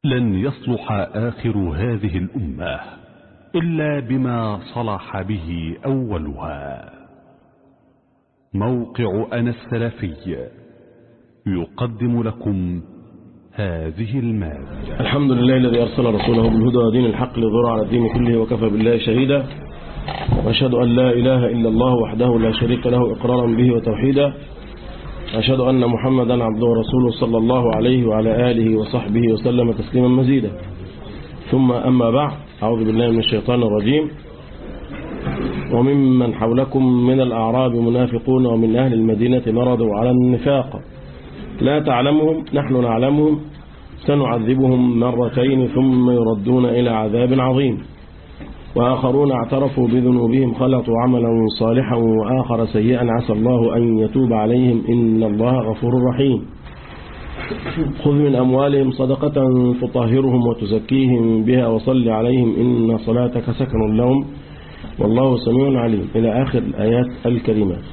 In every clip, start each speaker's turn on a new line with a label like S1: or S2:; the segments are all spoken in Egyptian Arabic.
S1: لن يصلح آخر هذه الأمة إلا بما صلح به أولها موقع أنا السلفي يقدم لكم هذه المادة
S2: الحمد لله الذي أرسل رسوله بالهدى ودين الحق ليظهر على الدين كله وكفى بالله شهيدا وأشهد أن لا إله إلا الله وحده لا شريك له إقرارا به وتوحيدا أشهد أن محمدا عبده ورسوله صلى الله عليه وعلى آله وصحبه وسلم تسليما مزيدا ثم أما بعد أعوذ بالله من الشيطان الرجيم وممن حولكم من الأعراب منافقون ومن أهل المدينة مرضوا على النفاق لا تعلمهم نحن نعلمهم سنعذبهم مرتين ثم يردون إلى عذاب عظيم وآخرون اعترفوا بذنوبهم خلطوا عملا صالحا وآخر سيئا عسى الله أن يتوب عليهم إن الله غفور رحيم خذ من أموالهم صدقة تطهرهم وتزكيهم بها وصل عليهم إن صلاتك سكن لهم والله سميع عليم إلى آخر الآيات الكريمات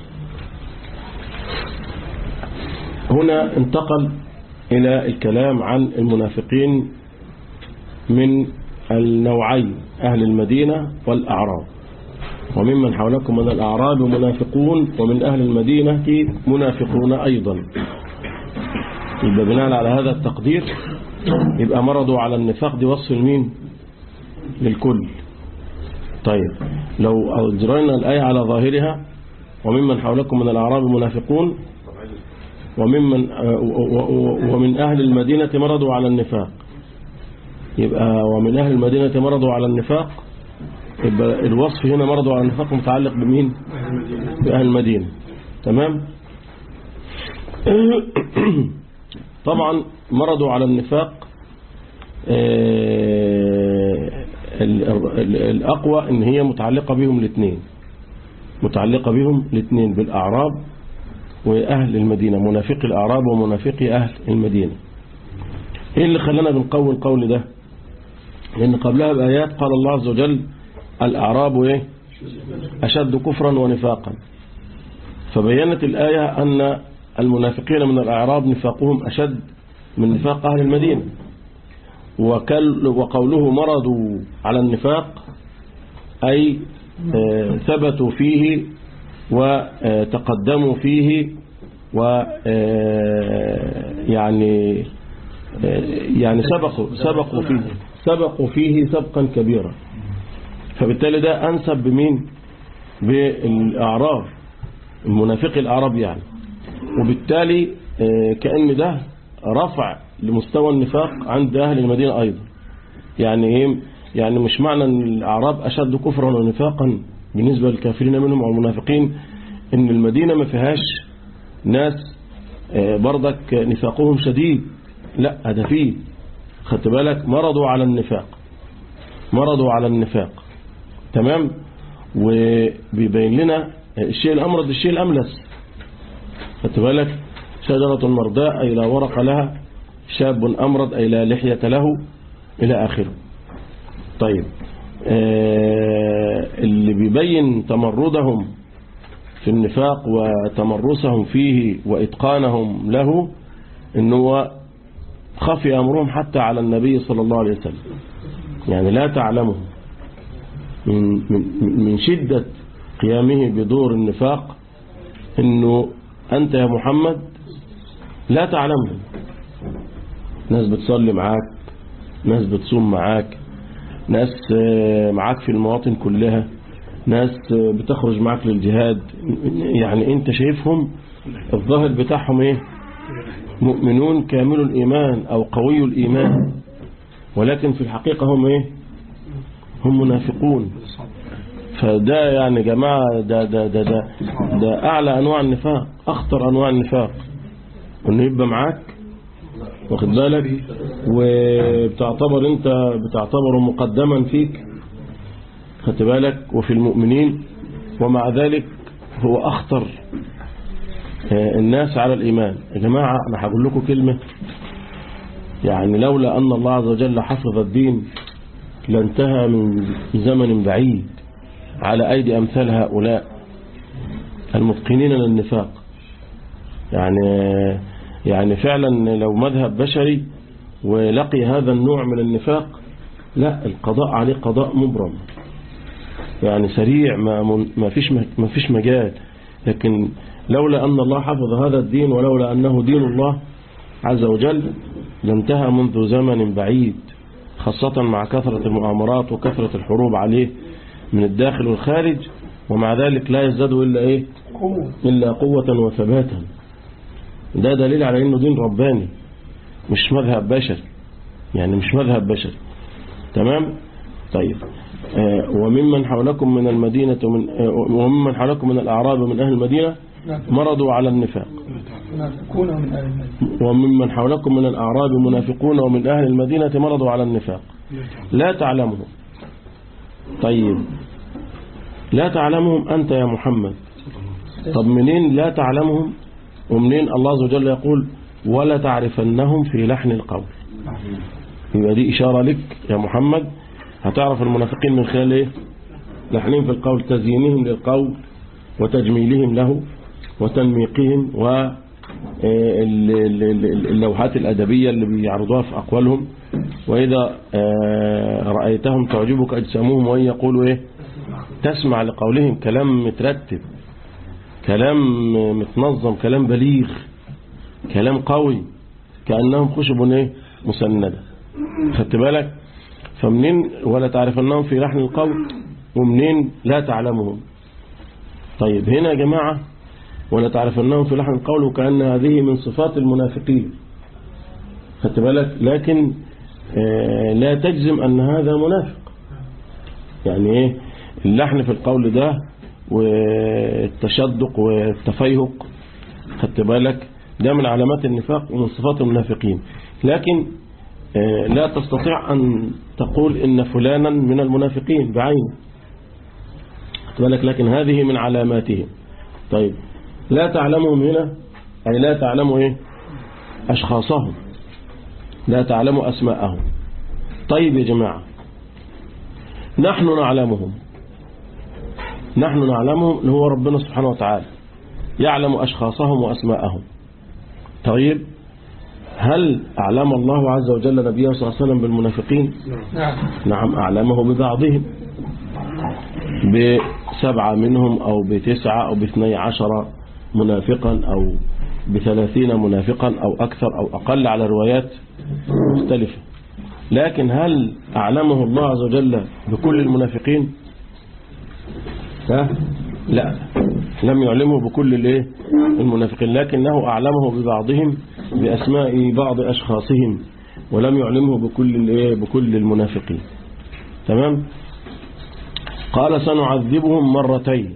S2: هنا انتقل إلى الكلام عن المنافقين من النوعين أهل المدينة والأعراب وممن حولكم من الأعراب منافقون ومن أهل المدينة منافقون أيضا يبقى بناء على هذا التقدير يبقى مرضوا على النفاق دي وصف المين للكل طيب لو أجرينا الآية على ظاهرها وممن حولكم من الأعراب منافقون وممن ومن أهل المدينة مرضوا على النفاق يبقى ومن أهل المدينة مرضوا على النفاق يبقى الوصف هنا مرضوا على النفاق متعلق بمين بأهل المدينة تمام طبعا مرضوا على النفاق الأقوى إن هي متعلقة بهم الاثنين متعلقة بهم الاثنين بالأعراب وأهل المدينة منافقي الأعراب ومنافقي أهل المدينة إيه اللي خلانا بنقول القول ده لأن قبلها بآيات قال الله عز وجل الأعراب إيه أشد كفرا ونفاقا فبينت الآية أن المنافقين من الأعراب نفاقهم أشد من نفاق أهل المدينة وقوله مرضوا على النفاق أي ثبتوا فيه وتقدموا فيه و يعني يعني سبقوا سبقوا فيه سبقوا فيه سبقا كبيرا فبالتالي ده أنسب بمين بالأعراب المنافق الأعراب يعني وبالتالي كأن ده رفع لمستوى النفاق عند أهل المدينة أيضا يعني إيه يعني مش معنى أن الأعراب أشد كفرا ونفاقا بالنسبة للكافرين منهم أو المنافقين أن المدينة ما فيهاش ناس برضك نفاقهم شديد لا ده فيه خدت بالك مرضوا على النفاق مرضوا على النفاق تمام وبيبين لنا الشيء الأمرض الشيء الأملس خدت بالك شجرة مرضاء أي لا ورق لها شاب أمرض أي لا لحية له إلى آخره طيب اللي بيبين تمردهم في النفاق وتمرسهم فيه وإتقانهم له إنه خفي أمرهم حتى على النبي صلى الله عليه وسلم يعني لا تعلمه من, من, من شدة قيامه بدور النفاق إنه أنت يا محمد لا تعلمه ناس بتصلي معاك ناس بتصوم معاك ناس معاك في المواطن كلها ناس بتخرج معاك للجهاد يعني انت شايفهم الظاهر بتاعهم ايه مؤمنون كامل الإيمان أو قوي الإيمان ولكن في الحقيقة هم إيه هم منافقون فده يعني جماعة ده, ده, ده, ده, ده أعلى أنواع النفاق أخطر أنواع النفاق أنه يبقى معاك واخد بالك وبتعتبر أنت بتعتبره مقدما فيك خدت بالك وفي المؤمنين ومع ذلك هو أخطر الناس على الإيمان يا جماعة أنا هقول لكم كلمة يعني لولا أن الله عز وجل حفظ الدين لانتهى من زمن بعيد على أيدي أمثال هؤلاء المتقنين للنفاق يعني يعني فعلا لو مذهب بشري ولقي هذا النوع من النفاق لا القضاء عليه قضاء مبرم يعني سريع ما, ما فيش ما فيش مجال لكن لولا أن الله حفظ هذا الدين ولولا أنه دين الله عز وجل لانتهى منذ زمن بعيد خاصة مع كثرة المؤامرات وكثرة الحروب عليه من الداخل والخارج ومع ذلك لا يزداد إلا إيه إلا قوة وثباتا ده دليل على أنه دين رباني مش مذهب بشري يعني مش مذهب بشري تمام طيب آه وممن حولكم من المدينة ومن آه وممن حولكم من الأعراب ومن أهل المدينة مرضوا على النفاق وممن حولكم من الأعراب منافقون ومن أهل المدينة مرضوا على النفاق لا تعلمهم طيب لا تعلمهم أنت يا محمد طب منين لا تعلمهم ومنين الله عز وجل يقول ولا تعرفنهم في لحن القول يبقى دي إشارة لك يا محمد هتعرف المنافقين من خلال ايه لحنهم في القول تزيينهم للقول وتجميلهم له وتنميقهم واللوحات الأدبية اللي بيعرضوها في أقوالهم وإذا رأيتهم تعجبك أجسامهم وإن يقولوا إيه تسمع لقولهم كلام مترتب كلام متنظم كلام بليغ كلام قوي كأنهم خشب إيه مسندة خدت بالك فمنين ولا تعرف أنهم في لحن القول ومنين لا تعلمهم طيب هنا يا جماعة ولا تعرف أنهم في لحن القول وكأن هذه من صفات المنافقين خدت بالك لكن لا تجزم أن هذا منافق يعني ايه اللحن في القول ده والتشدق والتفيهق خدت بالك ده من علامات النفاق ومن صفات المنافقين لكن لا تستطيع أن تقول إن فلانا من المنافقين بعينه خدت بالك لكن هذه من علاماتهم طيب لا تعلمهم هنا أي لا تعلم إيه أشخاصهم لا تعلم أسماءهم طيب يا جماعة نحن نعلمهم نحن نعلمهم اللي هو ربنا سبحانه وتعالى يعلم أشخاصهم وأسماءهم طيب هل أعلم الله عز وجل نبيه صلى الله عليه وسلم بالمنافقين
S3: نعم
S2: نعم أعلمه ببعضهم بسبعة منهم أو بتسعة أو باثني عشر منافقا أو بثلاثين منافقا أو أكثر أو أقل على روايات مختلفة لكن هل أعلمه الله عز وجل بكل المنافقين ها؟ لا لم يعلمه بكل الايه المنافقين لكنه أعلمه ببعضهم بأسماء بعض أشخاصهم ولم يعلمه بكل الايه بكل المنافقين تمام قال سنعذبهم مرتين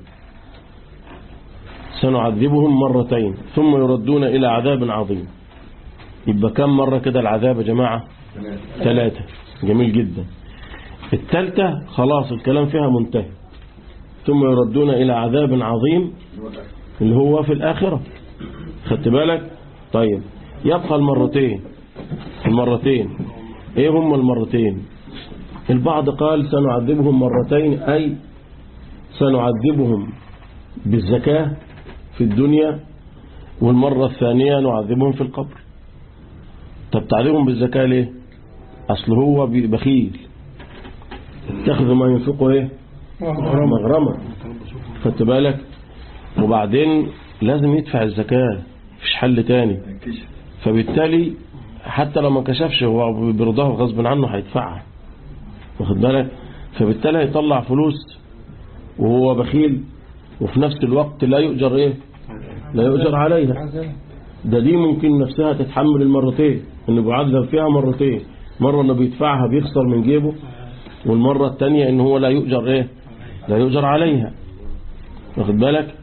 S2: سنعذبهم مرتين ثم يردون إلى عذاب عظيم يبقى كم مرة كده العذاب يا جماعة ثلاثة جميل جدا الثالثة خلاص الكلام فيها منتهي ثم يردون إلى عذاب عظيم اللي هو في الآخرة خدت بالك طيب يبقى المرتين المرتين ايه هم المرتين البعض قال سنعذبهم مرتين أي سنعذبهم بالزكاة في الدنيا والمرة الثانية نعذبهم في القبر طب تعذبهم بالزكاة ليه أصل هو بخيل اتخذ ما ينفقه ايه مغرمة خدت بالك وبعدين لازم يدفع الزكاة مفيش حل تاني فبالتالي حتى لو ما كشفش هو برضاه غصب عنه هيدفعها واخد بالك فبالتالي هيطلع فلوس وهو بخيل وفي نفس الوقت لا يؤجر ايه لا يؤجر عليها ده دي ممكن نفسها تتحمل المرتين انه بيعذب فيها مرتين مرة انه بيدفعها بيخسر من جيبه والمرة الثانية ان هو لا يؤجر ايه لا يؤجر عليها واخد بالك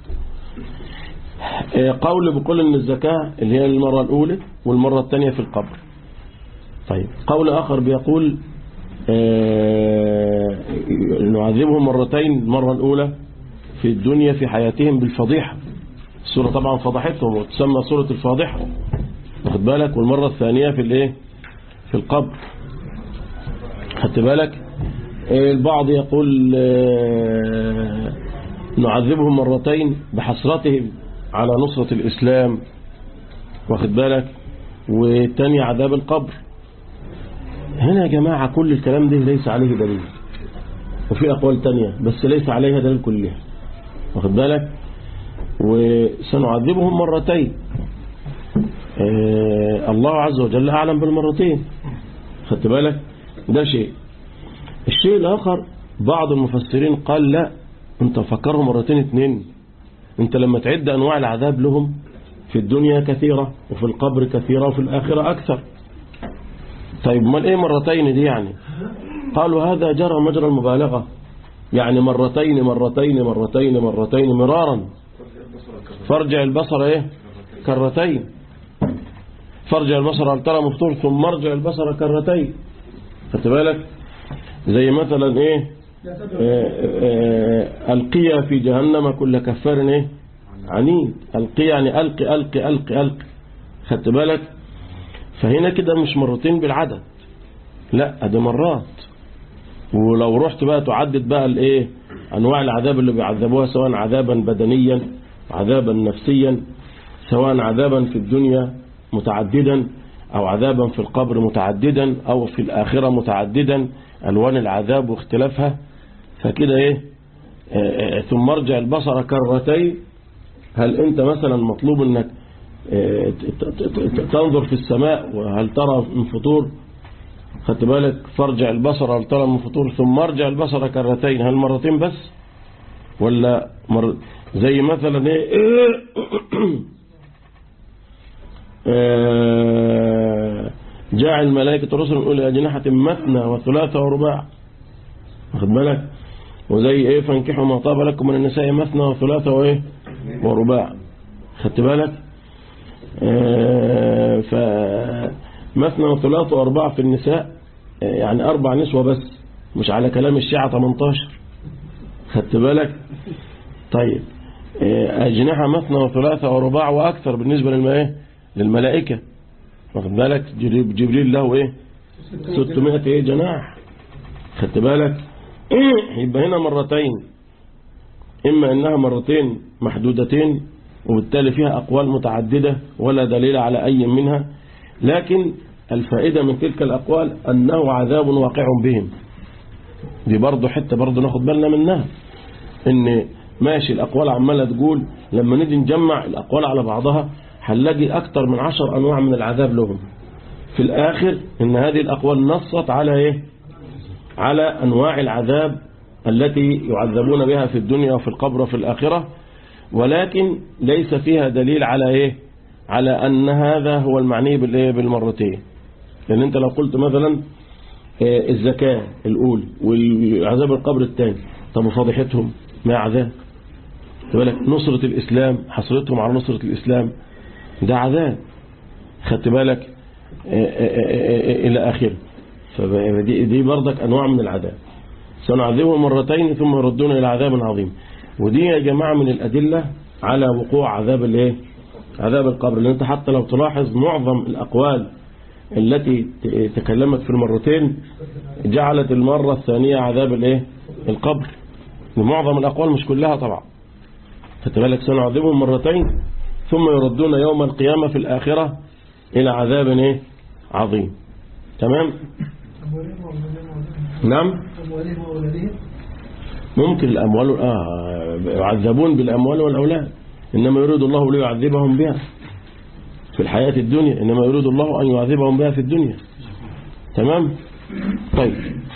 S2: قول بقول ان الزكاة اللي هي المرة الاولى والمرة الثانية في القبر طيب قول اخر بيقول نعذبهم مرتين المرة الاولى في الدنيا في حياتهم بالفضيحة السورة طبعا فضحتهم وتسمى سورة الفاضحة واخد بالك والمرة الثانية في الايه في القبر خدت بالك البعض يقول نعذبهم مرتين بحسرتهم على نصرة الإسلام واخد بالك والتاني عذاب القبر هنا يا جماعة كل الكلام ده ليس عليه دليل وفي أقوال تانية بس ليس عليها دليل كلها واخد بالك وسنعذبهم مرتين آه الله عز وجل أعلم بالمرتين خدت بالك ده شيء الشيء الآخر بعض المفسرين قال لا انت فكرهم مرتين اتنين انت لما تعد أنواع العذاب لهم في الدنيا كثيرة وفي القبر كثيرة وفي الآخرة أكثر طيب ما ايه مرتين دي يعني قالوا هذا جرى مجرى المبالغة يعني مرتين مرتين مرتين مرتين مرارا فارجع البصر ايه كرتين فارجع البصر هل ترى مفطور ثم ارجع البصر كرتين خدت بالك زي مثلا ايه القيا في جهنم كل كفار ايه عنيد القي يعني القي القي القي القي خدت بالك فهنا كده مش مرتين بالعدد لا ده مرات ولو رحت بقى تعدد بقى الايه انواع العذاب اللي بيعذبوها سواء عذابا بدنيا عذابا نفسيا سواء عذابا في الدنيا متعددا او عذابا في القبر متعددا او في الاخره متعددا الوان العذاب واختلافها فكده ايه آه ثم ارجع البصر كرتين هل انت مثلا مطلوب انك تنظر في السماء وهل ترى من فطور خدت بالك فارجع البصر هل ترى من فطور ثم ارجع البصر كرتين هل مرتين بس ولا مر زي مثلا ايه جاء الملائكة رسل أولي أجنحة مثنى وثلاثة ورباع واخد بالك وزي ايه فانكحوا ما طاب لكم من النساء مثنى وثلاثة وايه ورباع خدت بالك فمثنى وثلاث وأربعة في النساء يعني أربع نسوة بس مش على كلام الشيعة 18 خدت بالك طيب أجنحة مثنى وثلاثة ورباع وأكثر بالنسبة للماء للملائكة واخد بالك جبريل له إيه 600 إيه جناح خدت بالك يبقى هنا مرتين إما إنها مرتين محدودتين وبالتالي فيها أقوال متعددة ولا دليل على أي منها لكن الفائدة من تلك الأقوال أنه عذاب واقع بهم دي برضه حتة برضه ناخد بالنا منها ان ماشي الأقوال عمالة تقول لما نيجي نجمع الأقوال على بعضها هنلاقي أكتر من عشر أنواع من العذاب لهم في الآخر ان هذه الأقوال نصت على إيه على أنواع العذاب التي يعذبون بها في الدنيا وفي القبر وفي الآخرة ولكن ليس فيها دليل على ايه على ان هذا هو المعني بالايه بالمرتين لان انت لو قلت مثلا الزكاة الاولى والعذاب القبر الثاني طب وفضيحتهم ما عذاب بالك نصرة الاسلام حصرتهم على نصرة الاسلام ده عذاب خدت بالك الى اخره فدي دي برضك انواع من العذاب سنعذبهم مرتين ثم يردون الى عذاب عظيم ودي يا جماعة من الأدلة على وقوع عذاب الايه عذاب القبر لأن انت حتى لو تلاحظ معظم الأقوال التي تكلمت في المرتين جعلت المرة الثانية عذاب الايه القبر معظم الأقوال مش كلها طبعا فتبالك سنعذبهم مرتين ثم يردون يوم القيامة في الآخرة إلى عذاب ايه عظيم تمام نعم ممكن الأموال آه يعذبون بالأموال والأولاد إنما يريد الله ليعذبهم بها في الحياة الدنيا إنما يريد الله أن يعذبهم بها في الدنيا تمام طيب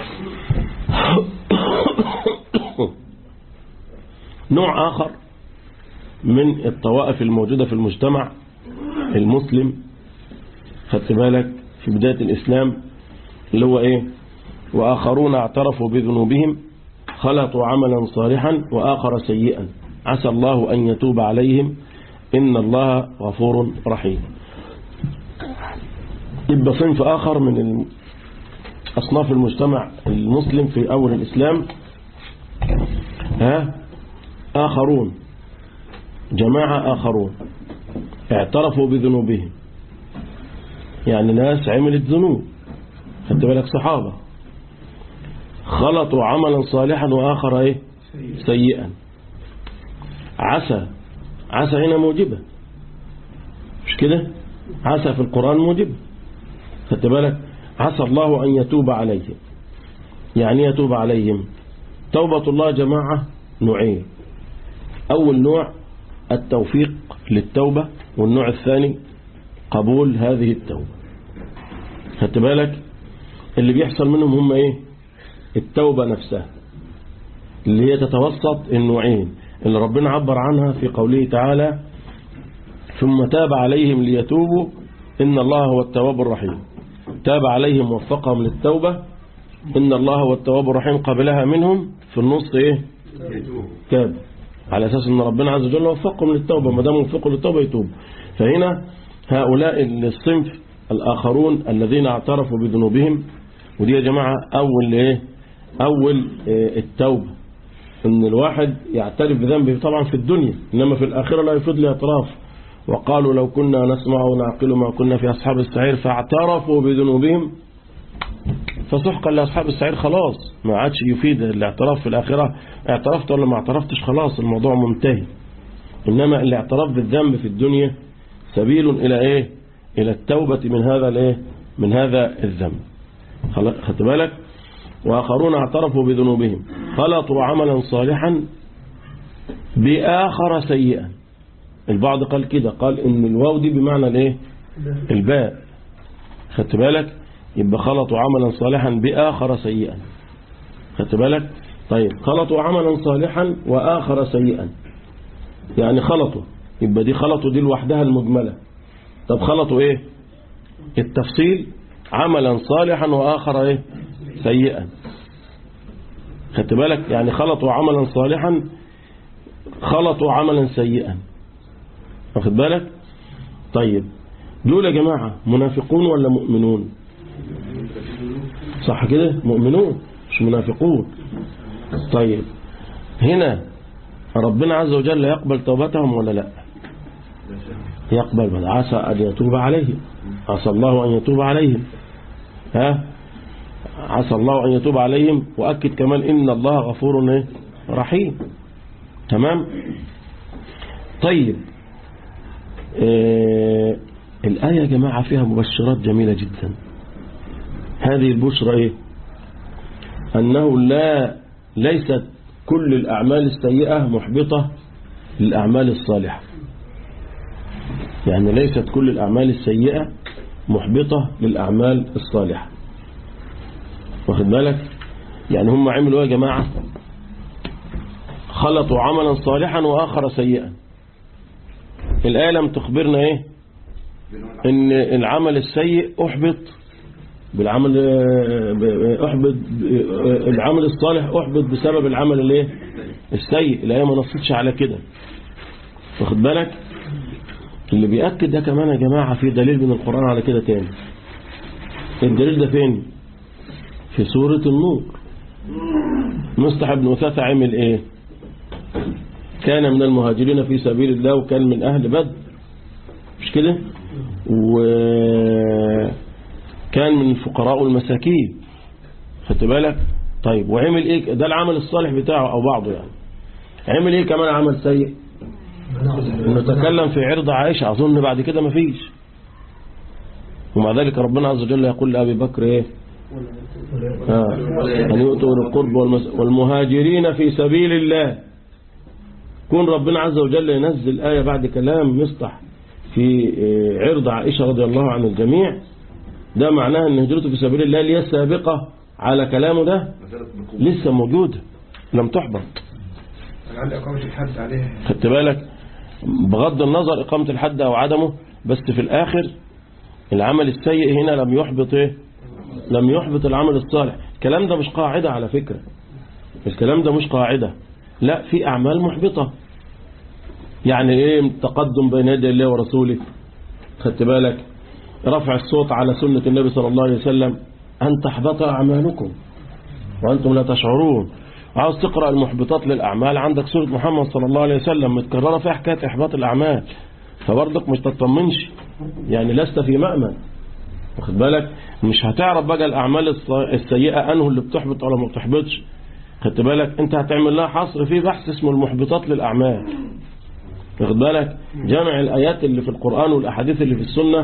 S2: نوع آخر من الطوائف الموجودة في المجتمع المسلم خدت بالك في بداية الإسلام اللي هو إيه وآخرون اعترفوا بذنوبهم خلطوا عملا صالحا وآخر سيئا عسى الله أن يتوب عليهم إن الله غفور رحيم يبقى صنف آخر من أصناف المجتمع المسلم في أول الإسلام ها آخرون جماعة آخرون اعترفوا بذنوبهم يعني ناس عملت ذنوب خدت بالك صحابة خلطوا عملا صالحا وآخر ايه سيئا عسى عسى هنا موجبة مش كده عسى في القرآن موجبة خدت بالك عسى الله أن يتوب عليهم يعني يتوب عليهم توبة الله جماعة نوعين أول نوع التوفيق للتوبة والنوع الثاني قبول هذه التوبة خدت بالك اللي بيحصل منهم هم ايه التوبة نفسها اللي هي تتوسط النوعين اللي ربنا عبر عنها في قوله تعالى ثم تاب عليهم ليتوبوا إن الله هو التواب الرحيم تاب عليهم وفقهم للتوبة إن الله هو التواب الرحيم قبلها منهم في النص إيه تاب على أساس أن ربنا عز وجل وفقهم للتوبة ما دام وفقوا للتوبة يتوب فهنا هؤلاء الصنف الآخرون الذين اعترفوا بذنوبهم ودي يا جماعة أول إيه أول إيه التوبة ان الواحد يعترف بذنبه طبعا في الدنيا انما في الاخره لا يفيد له اعتراف وقالوا لو كنا نسمع ونعقل ما كنا في اصحاب السعير فاعترفوا بذنوبهم فسحقا لاصحاب السعير خلاص ما عادش يفيد الاعتراف في الاخره اعترفت ولا ما اعترفتش خلاص الموضوع منتهي انما الاعتراف بالذنب في الدنيا سبيل الى ايه الى التوبه من هذا الايه من هذا الذنب خدت بالك وآخرون اعترفوا بذنوبهم خلطوا عملا صالحا بآخر سيئا البعض قال كده قال ان الواو دي بمعنى الايه الباء خدت بالك يبقى خلطوا عملا صالحا بآخر سيئا خدت بالك طيب خلطوا عملا صالحا وآخر سيئا يعني خلطوا يبقى دي خلطوا دي لوحدها المجملة طب خلطوا ايه التفصيل عملا صالحا وآخر ايه سيئا خدت بالك يعني خلطوا عملا صالحا خلطوا عملا سيئا واخد بالك طيب دول يا جماعة منافقون ولا مؤمنون صح كده مؤمنون مش منافقون طيب هنا ربنا عز وجل يقبل توبتهم ولا لا يقبل بل عسى أن يتوب عليهم عسى الله أن يتوب عليهم ها عسى الله أن يتوب عليهم وأكد كمان إن الله غفور رحيم تمام طيب آه الآية يا جماعة فيها مبشرات جميلة جدا هذه البشرى إيه أنه لا ليست كل الأعمال السيئة محبطة للأعمال الصالحة يعني ليست كل الأعمال السيئة محبطة للأعمال الصالحة واخد بالك يعني هم عملوا يا جماعة خلطوا عملا صالحا وآخر سيئا الآية لم تخبرنا ايه ان العمل السيء احبط بالعمل احبط العمل الصالح احبط بسبب العمل الايه السيء الآية ما نصتش على كده واخد بالك اللي بيأكد ده كمان يا جماعة في دليل من القرآن على كده تاني الدليل ده فين في سورة النور مصطح بن أثاثة عمل ايه كان من المهاجرين في سبيل الله وكان من أهل بدر مش كده وكان من الفقراء والمساكين خدت بالك طيب وعمل ايه ده العمل الصالح بتاعه او بعضه يعني عمل ايه كمان عمل سيء انه تكلم في عرض عائشة اظن بعد كده مفيش ومع ذلك ربنا عز وجل يقول لأبي بكر ايه آه. أن يؤتوا القرب والمهاجرين في سبيل الله كون ربنا عز وجل ينزل آية بعد كلام مصطح في عرض عائشة رضي الله عن الجميع ده معناه أن هجرته في سبيل الله اللي هي السابقة على كلامه ده لسه موجودة لم تحبط
S3: عندي إقامة الحد عليها
S2: خدت بالك بغض النظر إقامة الحد أو عدمه بس في الآخر العمل السيء هنا لم يحبط إيه لم يحبط العمل الصالح الكلام ده مش قاعدة على فكرة الكلام ده مش قاعدة لا في أعمال محبطة يعني ايه تقدم بين يدي الله ورسوله خدت بالك رفع الصوت على سنة النبي صلى الله عليه وسلم أن تحبط أعمالكم وأنتم لا تشعرون عاوز تقرأ المحبطات للأعمال عندك سورة محمد صلى الله عليه وسلم متكررة فيها حكاية إحباط الأعمال فبرضك مش تطمنش يعني لست في مأمن واخد بالك مش هتعرف بقى الأعمال السيئة أنه اللي بتحبط ولا ما بتحبطش خدت بالك انت هتعمل لها حصر في بحث اسمه المحبطات للأعمال واخد بالك جمع الآيات اللي في القرآن والأحاديث اللي في السنة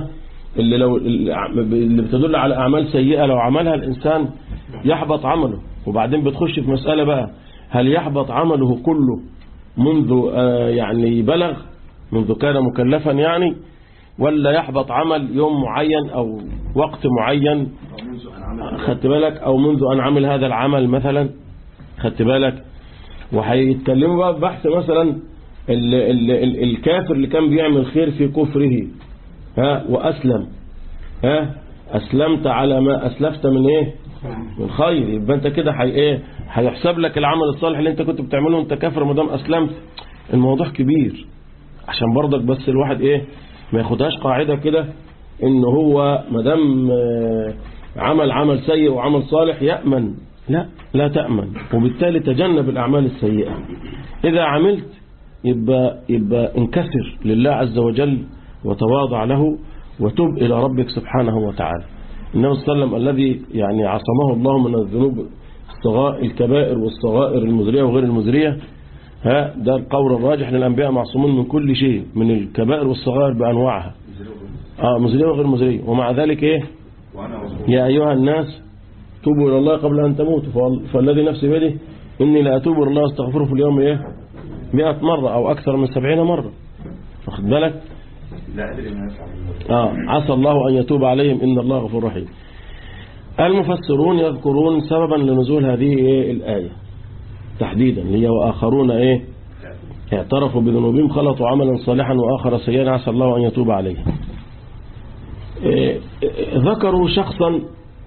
S2: اللي لو اللي بتدل على أعمال سيئة لو عملها الإنسان يحبط عمله وبعدين بتخش في مسألة بقى هل يحبط عمله كله منذ آه، يعني بلغ منذ كان مكلفا يعني ولا يحبط عمل يوم معين أو وقت معين خدت بالك أو منذ أن عمل هذا العمل مثلا خدت بالك وهيتكلموا بقى بحث مثلا ال ال ال الكافر اللي كان بيعمل خير في كفره ها وأسلم ها أسلمت على ما أسلفت من إيه من خير يبقى أنت كده حي إيه هيحسب لك العمل الصالح اللي أنت كنت بتعمله وأنت كافر ما دام أسلمت الموضوع كبير عشان برضك بس الواحد إيه ما ياخدهاش قاعدة كده إن هو ما دام آه، عمل عمل سيء وعمل صالح يأمن لا لا تأمن وبالتالي تجنب الأعمال السيئة إذا عملت يبقى, يبقى انكسر لله عز وجل وتواضع له وتب إلى ربك سبحانه وتعالى النبي صلى الله عليه وسلم الذي يعني عصمه الله من الذنوب الصغائر الكبائر والصغائر المزرية وغير المزرية ها ده القول الراجح للأنبياء معصومون من كل شيء من الكبائر والصغائر بأنواعها آه مزرية وغير مزرية ومع ذلك إيه يا أيها الناس توبوا إلى الله قبل أن تموتوا فوال- فالذي نفسي بيده إني لا أتوب إلى الله واستغفره في اليوم إيه مئة مرة أو أكثر من سبعين مرة واخد بالك
S4: لا أدري ما يفعل
S2: آه عسى الله أن يتوب عليهم إن الله غفور رحيم المفسرون يذكرون سببا لنزول هذه إيه الآية تحديدا اللي هي وآخرون إيه اعترفوا بذنوبهم خلطوا عملا صالحا وآخر سيئا عسى الله أن يتوب عليهم إيه، إيه، ذكروا شخصا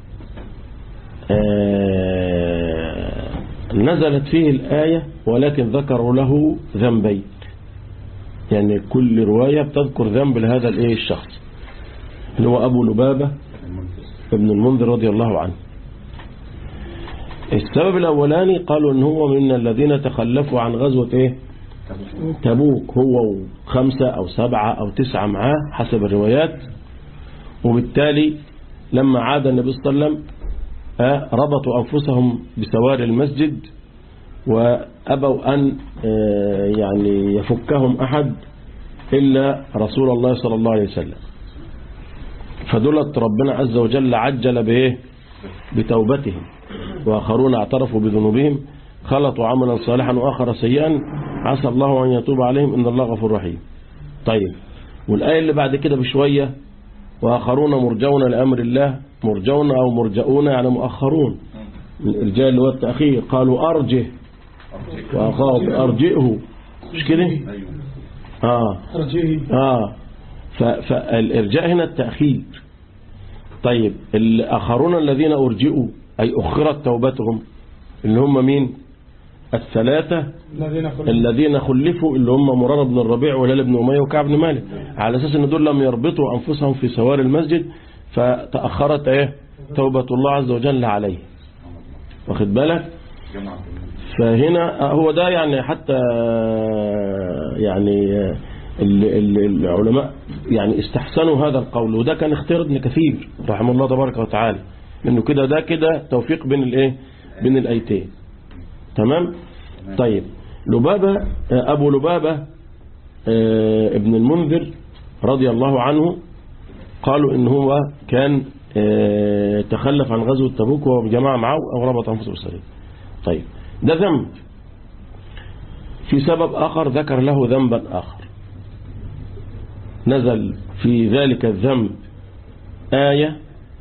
S2: آه، نزلت فيه الآية ولكن ذكروا له ذنبين يعني كل رواية بتذكر ذنب لهذا الايه الشخص اللي هو أبو لبابة ابن المنذر رضي الله عنه السبب الأولاني قالوا ان هو من الذين تخلفوا عن غزوة ايه تبوك هو خمسة أو سبعة أو تسعة معاه حسب الروايات وبالتالي لما عاد النبي صلى الله عليه وسلم آه، ربطوا أنفسهم بسوار المسجد وأبوا أن آه، يعني يفكهم أحد إلا رسول الله صلى الله عليه وسلم فدولت ربنا عز وجل عجل بإيه بتوبتهم وآخرون اعترفوا بذنوبهم خلطوا عملا صالحا وآخر سيئا عسى الله أن يتوب عليهم إن الله غفور رحيم طيب والآية اللي بعد كده بشوية وآخرون مرجون لأمر الله مرجون أو مرجؤون يعني مؤخرون الإرجاء اللي هو التأخير قالوا أرجه وأخاه أرجئه مش كده آه
S3: أرجيه
S2: آه ف- فالإرجاء هنا التأخير طيب الآخرون الذين أرجئوا أي أخرت توبتهم اللي هم مين الثلاثة
S3: الذين خلقوا
S2: الذين خلفوا اللي هم مرار بن الربيع وهلال بن أمية وكعب بن مالك على أساس أن دول لم يربطوا أنفسهم في سوار المسجد فتأخرت إيه توبة الله عز وجل عليه واخد بالك
S4: جمع
S2: فهنا هو ده يعني حتى يعني ال- ال- العلماء يعني استحسنوا هذا القول وده كان اختيار ابن كثير رحمه الله تبارك وتعالى انه كده ده كده توفيق بين الايه بين الايتين تمام طيب لبابة ابو لبابة آه، ابن المنذر رضي الله عنه قالوا ان هو كان آه، تخلف عن غزوة تبوك وهو بجماعة معه او ربط انفسه بالسرير طيب ده ذنب في سبب آخر ذكر له ذنبا آخر نزل في ذلك الذنب آية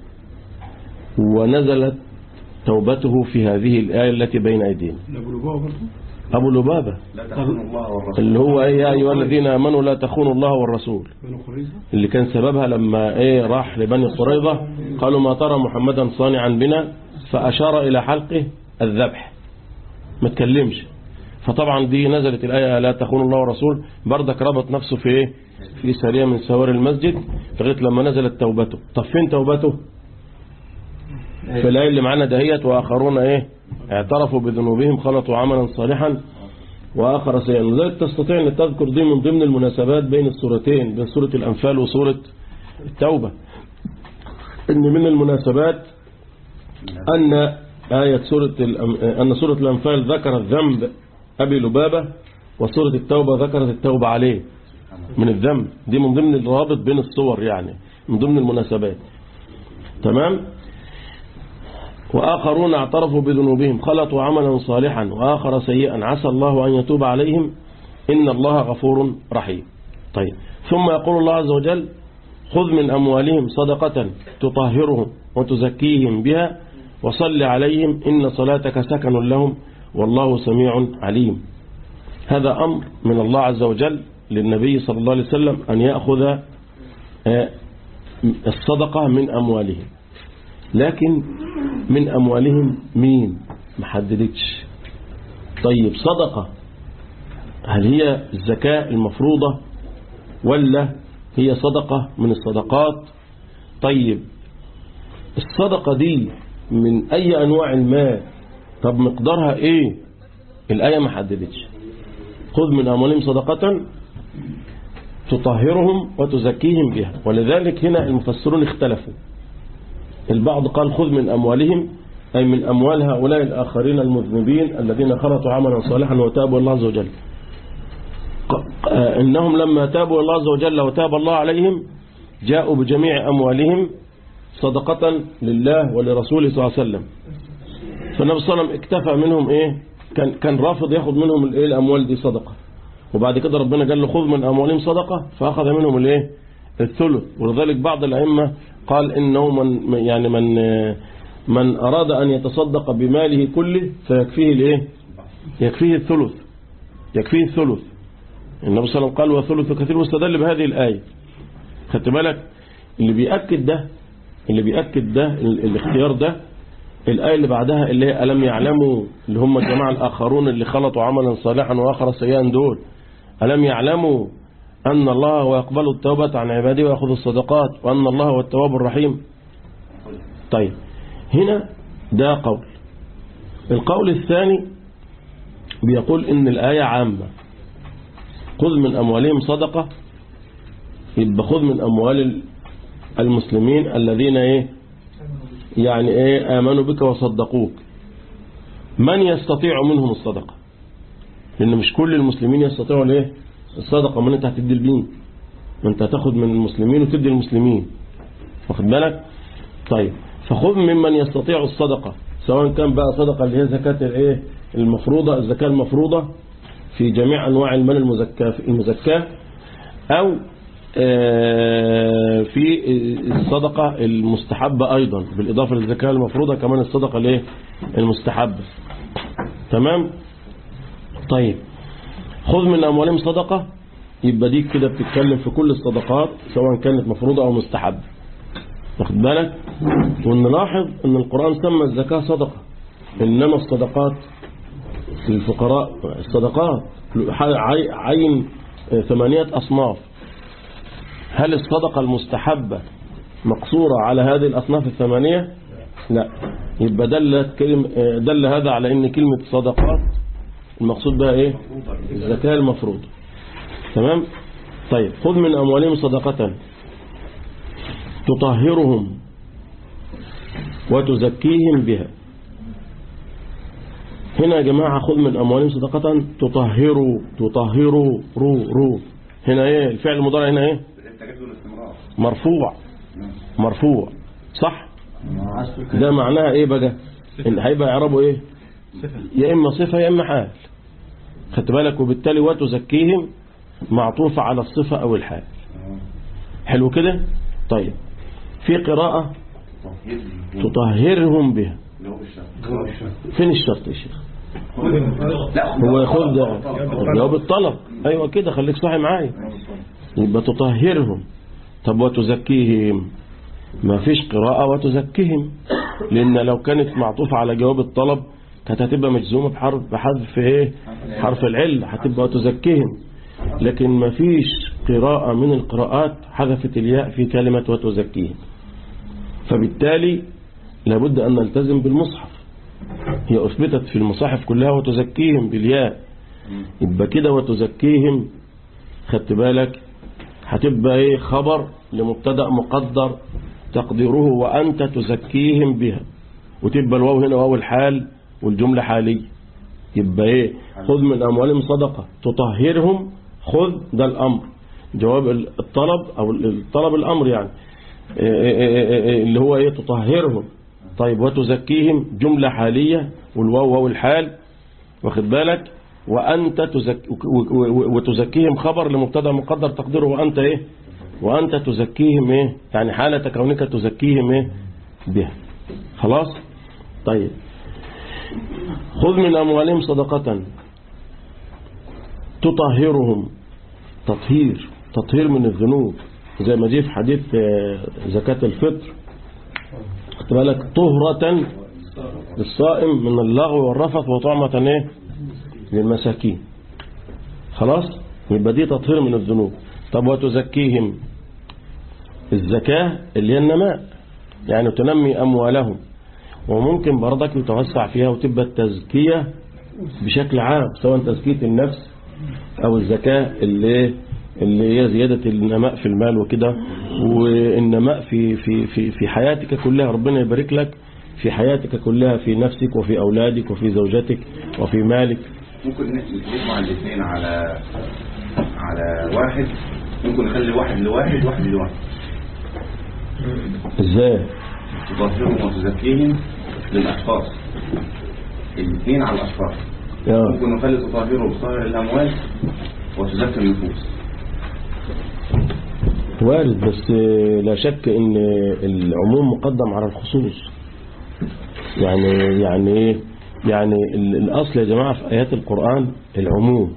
S2: ونزلت توبته في هذه الآية التي بين أيدينا
S3: أبو لبابة برضه
S2: أبو لبابة
S4: لا تخون الله والرسول
S2: اللي هو إيه يا أيها الذين آمنوا لا تخونوا الله والرسول
S3: بنو قريظة
S2: اللي كان سببها لما ايه راح لبني قريظة قالوا ما ترى محمدا صانعا بنا فأشار إلى حلقه الذبح ما تكلمش فطبعا دي نزلت الآية لا تخون الله ورسول بردك ربط نفسه في ايه في سرية من سوار المسجد لغاية لما نزلت توبته طب فين توبته في الآية اللي معانا دهيت وآخرون ايه اعترفوا بذنوبهم خلطوا عملا صالحا وآخر سيئا لذلك تستطيع أن تذكر دي من ضمن المناسبات بين السورتين بين سورة الأنفال وسورة التوبة إن من المناسبات أن آية سورة الأم- أن سورة الأنفال ذكرت ذنب أبي لبابة وسورة التوبة ذكرت التوبة عليه من الذنب دي من ضمن الروابط بين الصور يعني من ضمن المناسبات تمام وآخرون اعترفوا بذنوبهم خلطوا عملا صالحا وآخر سيئا عسى الله أن يتوب عليهم إن الله غفور رحيم طيب ثم يقول الله عز وجل خذ من أموالهم صدقة تطهرهم وتزكيهم بها وصل عليهم إن صلاتك سكن لهم والله سميع عليم هذا أمر من الله عز وجل للنبي صلى الله عليه وسلم أن يأخذ آه، الصدقة من أموالهم لكن من أموالهم مين محددتش طيب صدقة هل هي الزكاة المفروضة ولا هي صدقة من الصدقات طيب الصدقة دي من أي أنواع المال طب مقدارها إيه الآية ما حددتش خذ من أموالهم صدقة تطهرهم وتزكيهم بها ولذلك هنا المفسرون اختلفوا البعض قال خذ من أموالهم أي من أموال هؤلاء الآخرين المذنبين الذين خلطوا عملا صالحا وتابوا الله عز وجل ق- آه، إنهم لما تابوا الله عز وجل وتاب الله عليهم جاءوا بجميع أموالهم صدقة لله ولرسوله صلى الله عليه وسلم فالنبي صلى الله عليه وسلم اكتفى منهم ايه كان كان رافض ياخد منهم الايه الاموال دي صدقه وبعد كده ربنا قال له خذ من اموالهم صدقه فاخذ منهم الايه الثلث ولذلك بعض الائمه قال انه من يعني من من اراد ان يتصدق بماله كله فيكفيه الايه يكفيه الثلث يكفيه الثلث النبي صلى الله عليه وسلم قال وثلث كثير واستدل بهذه الايه خدت بالك اللي بيأكد ده اللي بيأكد ده ال- الاختيار ده الآية اللي بعدها اللي هي ألم يعلموا اللي هم الجماعة الآخرون اللي خلطوا عملا صالحا وآخر سيئا دول ألم يعلموا أن الله هو يقبل التوبة عن عباده ويأخذ الصدقات وأن الله هو التواب الرحيم طيب هنا ده قول القول الثاني بيقول إن الآية عامة خذ من أموالهم صدقة يبقى خذ من أموال المسلمين الذين إيه يعني إيه آمنوا بك وصدقوك من يستطيع منهم الصدقة لأن مش كل المسلمين يستطيعوا الايه الصدقة من أنت هتدي البين ما أنت هتاخد من المسلمين وتدي المسلمين واخد بالك طيب فخذ ممن يستطيع الصدقة سواء كان بقى صدقة اللي هي زكاة الايه المفروضة الزكاة المفروضة في جميع أنواع المال المزكاة المزكاة أو آه، في الصدقة المستحبة أيضا بالإضافة للزكاة المفروضة كمان الصدقة الايه المستحبة تمام طيب خذ من أموالهم صدقة يبقى دي كده بتتكلم في كل الصدقات سواء كانت مفروضة أو مستحبة واخد بالك ونلاحظ ان القرآن سمى الزكاة صدقة إنما الصدقات للفقراء الصدقات عي- عين ثمانية أصناف هل الصدقة المستحبة مقصورة على هذه الأصناف الثمانية لا يبقى دلت كلمة دل هذا على ان كلمة صدقات المقصود بها ايه الزكاة المفروضة تمام طيب خذ من أموالهم صدقة تطهرهم وتزكيهم بها هنا يا جماعة خذ من أموالهم صدقة تطهروا تطهروا رو رو هنا ايه الفعل المضارع هنا ايه
S4: التجدد والاستمرار
S2: مرفوع مرفوع صح ده معناها ايه بقى ان هيبقى يعربوا ايه يا اما صفة يا اما حال خدت بالك وبالتالي وتزكيهم معطوفة على الصفة او الحال حلو كده طيب في قراءة تطهرهم بها
S4: اللي هو الشرط
S2: فين الشرط يا شيخ
S4: لا
S2: هو ياخد ده جواب الطلب ايوه كده خليك صاحي معايا يبقى تطهرهم طب وتزكيهم ما فيش قراءة وتزكيهم لأن لو كانت معطوفة على جواب الطلب كانت هتبقى مجزومة بحرف بحذف ايه حرف العلة هتبقى وتزكيهم لكن ما فيش قراءة من القراءات حذفت الياء في كلمة وتزكيهم فبالتالي لابد أن نلتزم بالمصحف هي أثبتت في المصاحف كلها وتزكيهم بالياء يبقى كده وتزكيهم خدت بالك هتبقى ايه خبر لمبتدا مقدر تقديره وأنت تزكيهم بها وتبقى الواو هنا واو الحال والجملة حالية يبقى ايه خذ من أموالهم صدقة تطهرهم خذ ده الأمر جواب الطلب أو الطلب الأمر يعني اللي هو ايه تطهرهم طيب وتزكيهم جملة حالية والواو واو الحال واخد بالك وأنت تزك و- و- وتزكيهم خبر لمبتدا مقدر تقديره وأنت إيه وأنت تزكيهم إيه يعني حالة كونك تزكيهم إيه بها خلاص طيب خذ من أموالهم صدقة تطهرهم تطهير تطهير من الذنوب زي ما جه في حديث آه، زكاة الفطر خد بالك طهرة للصائم من اللغو والرفث وطعمة ايه للمساكين خلاص يبقى دي تطهير من الذنوب طب وتزكيهم الزكاة اللي هي النماء يعني تنمي أموالهم وممكن برضك يتوسع فيها وتبقى التزكية بشكل عام سواء تزكية النفس أو الزكاة اللي اللي هي زيادة النماء في المال وكده والنماء في في في في حياتك كلها ربنا يبارك لك في حياتك كلها في نفسك وفي أولادك وفي زوجتك وفي مالك
S4: ممكن نجمع الاثنين على على واحد ممكن نخلي واحد لواحد واحد لواحد
S2: ازاي
S4: تطهرهم وتزكيهم للأشخاص الاثنين على الأشخاص
S2: يا
S4: ممكن نخلي تطهرهم بطاهر الأموال وتزكي النفوس
S2: وارد بس لا شك ان العموم مقدم على الخصوص يعني يعني ايه يعني ال- الاصل يا جماعه في ايات القران العموم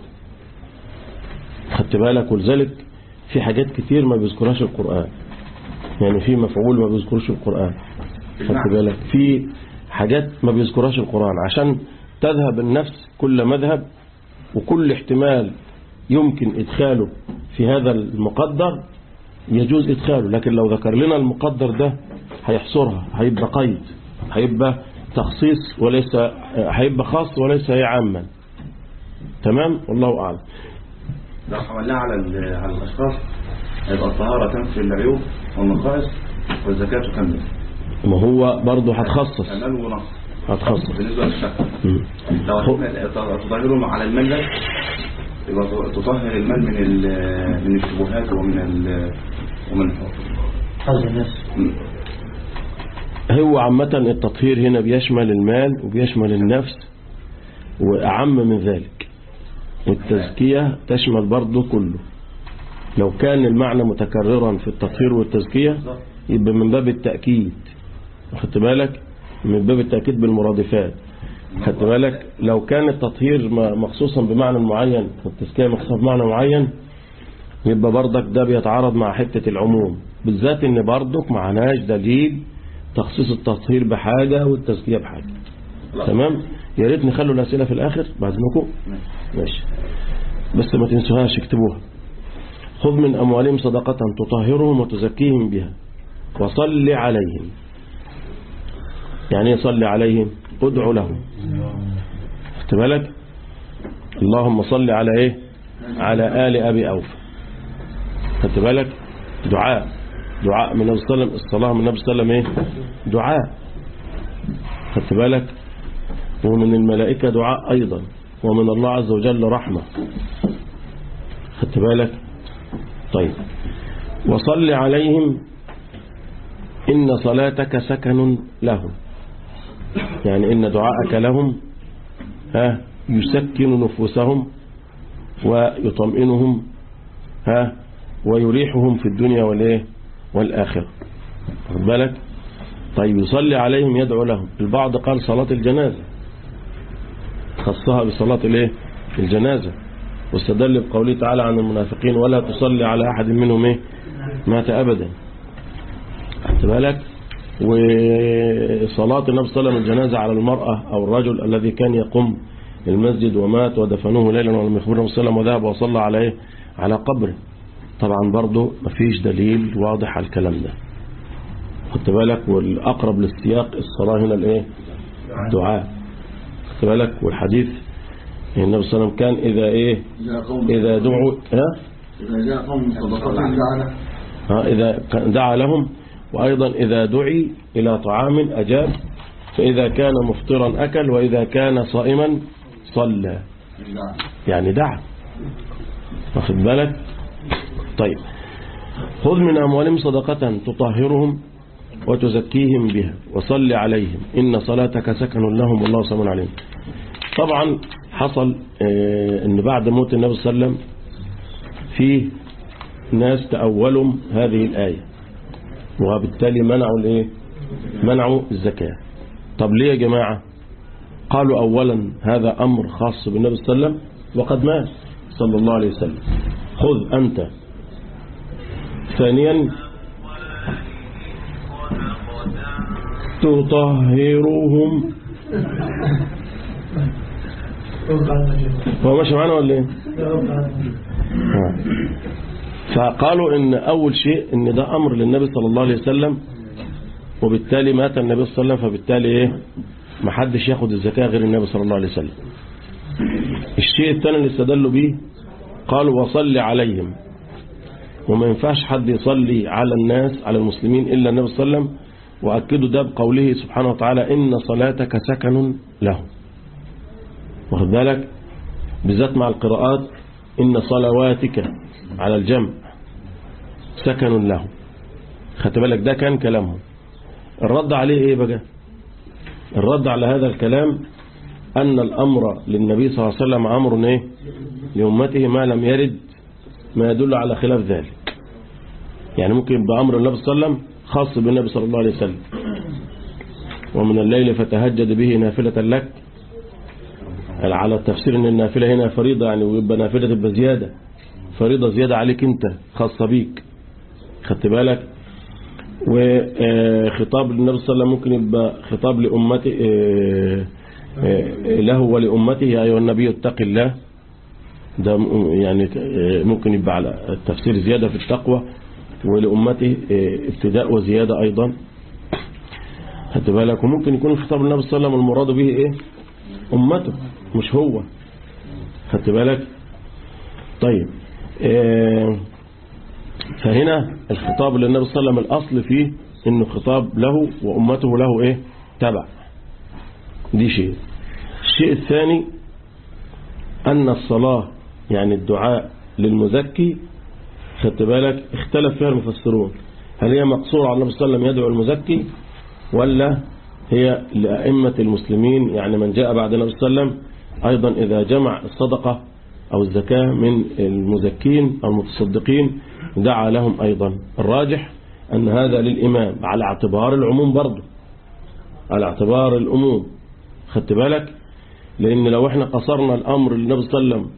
S2: خدت بالك ولذلك في حاجات كتير ما بيذكرهاش القران يعني في مفعول ما بيذكرش القران خدت بالك في حاجات ما بيذكرهاش القران عشان تذهب النفس كل مذهب وكل احتمال يمكن ادخاله في هذا المقدر يجوز إدخاله لكن لو ذكر لنا المقدر ده هيحصرها هيبقى قيد هيبقى تخصيص وليس هيبقى خاص وليس عاما تمام والله أعلم
S4: لو حملناها على ال- على الأشخاص هيبقى الطهارة تنفي العيوب والنقائص والزكاة تكمل
S2: ما هو برضه هتخصص
S4: كمال ونقص
S2: هتخصص
S4: بالنسبة للشكل
S2: مم.
S4: لو احنا تطهرهم على المال ده يبقى تطهر المال من ال- من الشبهات ومن ال- ومن
S5: حظ الناس
S4: مم.
S2: هو عامة التطهير هنا بيشمل المال وبيشمل النفس وأعم من ذلك والتزكية تشمل برضه كله لو كان المعنى متكررا في التطهير والتزكية يبقى من باب التأكيد خدت بالك من باب التأكيد بالمرادفات خدت بالك لو كان التطهير م- مخصوصا بمعنى معين والتزكية مخصوصا بمعنى معين يبقى برضك ده بيتعارض مع حتة العموم بالذات ان برضك معناش دليل تخصيص التطهير بحاجة والتزكية بحاجة تمام يا ريت نخلوا الأسئلة في الآخر بعد نكو ماشي بس ما تنسوهاش اكتبوها خذ من أموالهم صدقة تطهرهم وتزكيهم بها وصل عليهم يعني ايه صل عليهم ادعو لهم خدت بالك اللهم صل على ايه على آل أبي أوفى خدت بالك دعاء دعاء من النبي صلى الله عليه وسلم الصلاة من النبي صلى الله عليه وسلم ايه دعاء خدت بالك ومن الملائكة دعاء أيضا ومن الله عز وجل رحمة خدت بالك طيب وصل عليهم إن صلاتك سكن لهم يعني إن دعاءك لهم ها يسكن نفوسهم ويطمئنهم ها ويريحهم في الدنيا والإيه والآخرة خد بالك طيب يصلي عليهم يدعو لهم البعض قال صلاة الجنازة خصها بصلاة الايه الجنازة واستدل بقوله تعالى عن المنافقين ولا تصلي على أحد منهم ايه مات أبدا خدت بالك وصلاة النبي صلى الله عليه وسلم الجنازة على المرأة أو الرجل الذي كان يقوم المسجد ومات ودفنوه ليلا ولم يخبره النبي صلى الله عليه وسلم وذهب وصلى على ايه على قبره طبعا برضه مفيش دليل واضح على الكلام ده خدت بالك والأقرب للسياق الصلاة هنا الايه الدعاء خدت بالك والحديث النبي صلى الله عليه وسلم كان إذا إيه إذا دعوا ها
S5: إذا جاء قوم صدقات جعل
S2: ها إذا كان دعا لهم وأيضا إذا دعي إلى طعام أجاب فإذا كان مفطرا أكل وإذا كان صائما صلى يعني دعا واخد بالك طيب خذ من أموالهم صدقة تطهرهم وتزكيهم بها وصل عليهم إن صلاتك سكن لهم والله سمع عليهم طبعا حصل آه، ان بعد موت النبي صلى الله عليه وسلم في ناس تأولوا هذه الآية وبالتالي منعوا الايه منعوا الزكاة طب ليه يا جماعة قالوا أولا هذا أمر خاص بالنبي صلى الله عليه وسلم وقد مات صلى الله عليه وسلم خذ أنت ثانيا تطهرهم هو ماشي معانا ولا ايه آه. فقالوا ان اول شيء ان ده امر للنبي صلى الله عليه وسلم وبالتالي مات النبي صلى الله عليه وسلم فبالتالي ايه ما حدش ياخد الزكاة غير النبي صلى الله عليه وسلم الشيء الثاني اللي استدلوا به قالوا وصل عليهم وما ينفعش حد يصلي على الناس على المسلمين إلا النبي صلى الله عليه وسلم وأكدوا ده بقوله سبحانه وتعالى إن صلاتك سكن لهم واخد بالك بالذات مع القراءات إن صلواتك على الجمع سكن لهم خدت بالك ده كان كلامهم الرد عليه ايه بقى الرد على هذا الكلام أن الأمر للنبي صلى الله عليه وسلم أمر ايه لأمته ما لم يرد ما يدل على خلاف ذلك يعني ممكن يبقى أمر النبي صلى الله عليه وسلم خاص بالنبي صلى الله عليه وسلم ومن الليل فتهجد به نافلة لك على التفسير ان النافلة هنا فريضة يعني ويبقى نافلة تبقى زيادة فريضة زيادة عليك انت خاصة بيك خدت بالك وخطاب للنبي صلى الله عليه وسلم ممكن يبقى خطاب لأمته له ولأمته يا أيها النبي اتق الله ده يعني ممكن يبقى على التفسير زيادة في التقوى ولأمته ابتداء وزيادة أيضا خدت بالك وممكن يكون الخطاب للنبي صلى الله عليه وسلم المراد به ايه أمته مش هو خدت بالك طيب اه فهنا الخطاب للنبي صلى الله عليه وسلم الأصل فيه انه خطاب له وأمته له ايه تبع دي شيء الشيء الثاني أن الصلاة يعني الدعاء للمزكي خدت بالك اختلف فيها المفسرون هل هي مقصورة على النبي صلى الله عليه وسلم يدعو المزكي ولا هي لأئمة المسلمين يعني من جاء بعد النبي صلى الله عليه وسلم أيضا إذا جمع الصدقة أو الزكاة من المزكين أو المتصدقين دعا لهم أيضا الراجح أن هذا للإمام على اعتبار العموم برضه على اعتبار الأموم خدت بالك لأن لو احنا قصرنا الأمر للنبي صلى الله عليه وسلم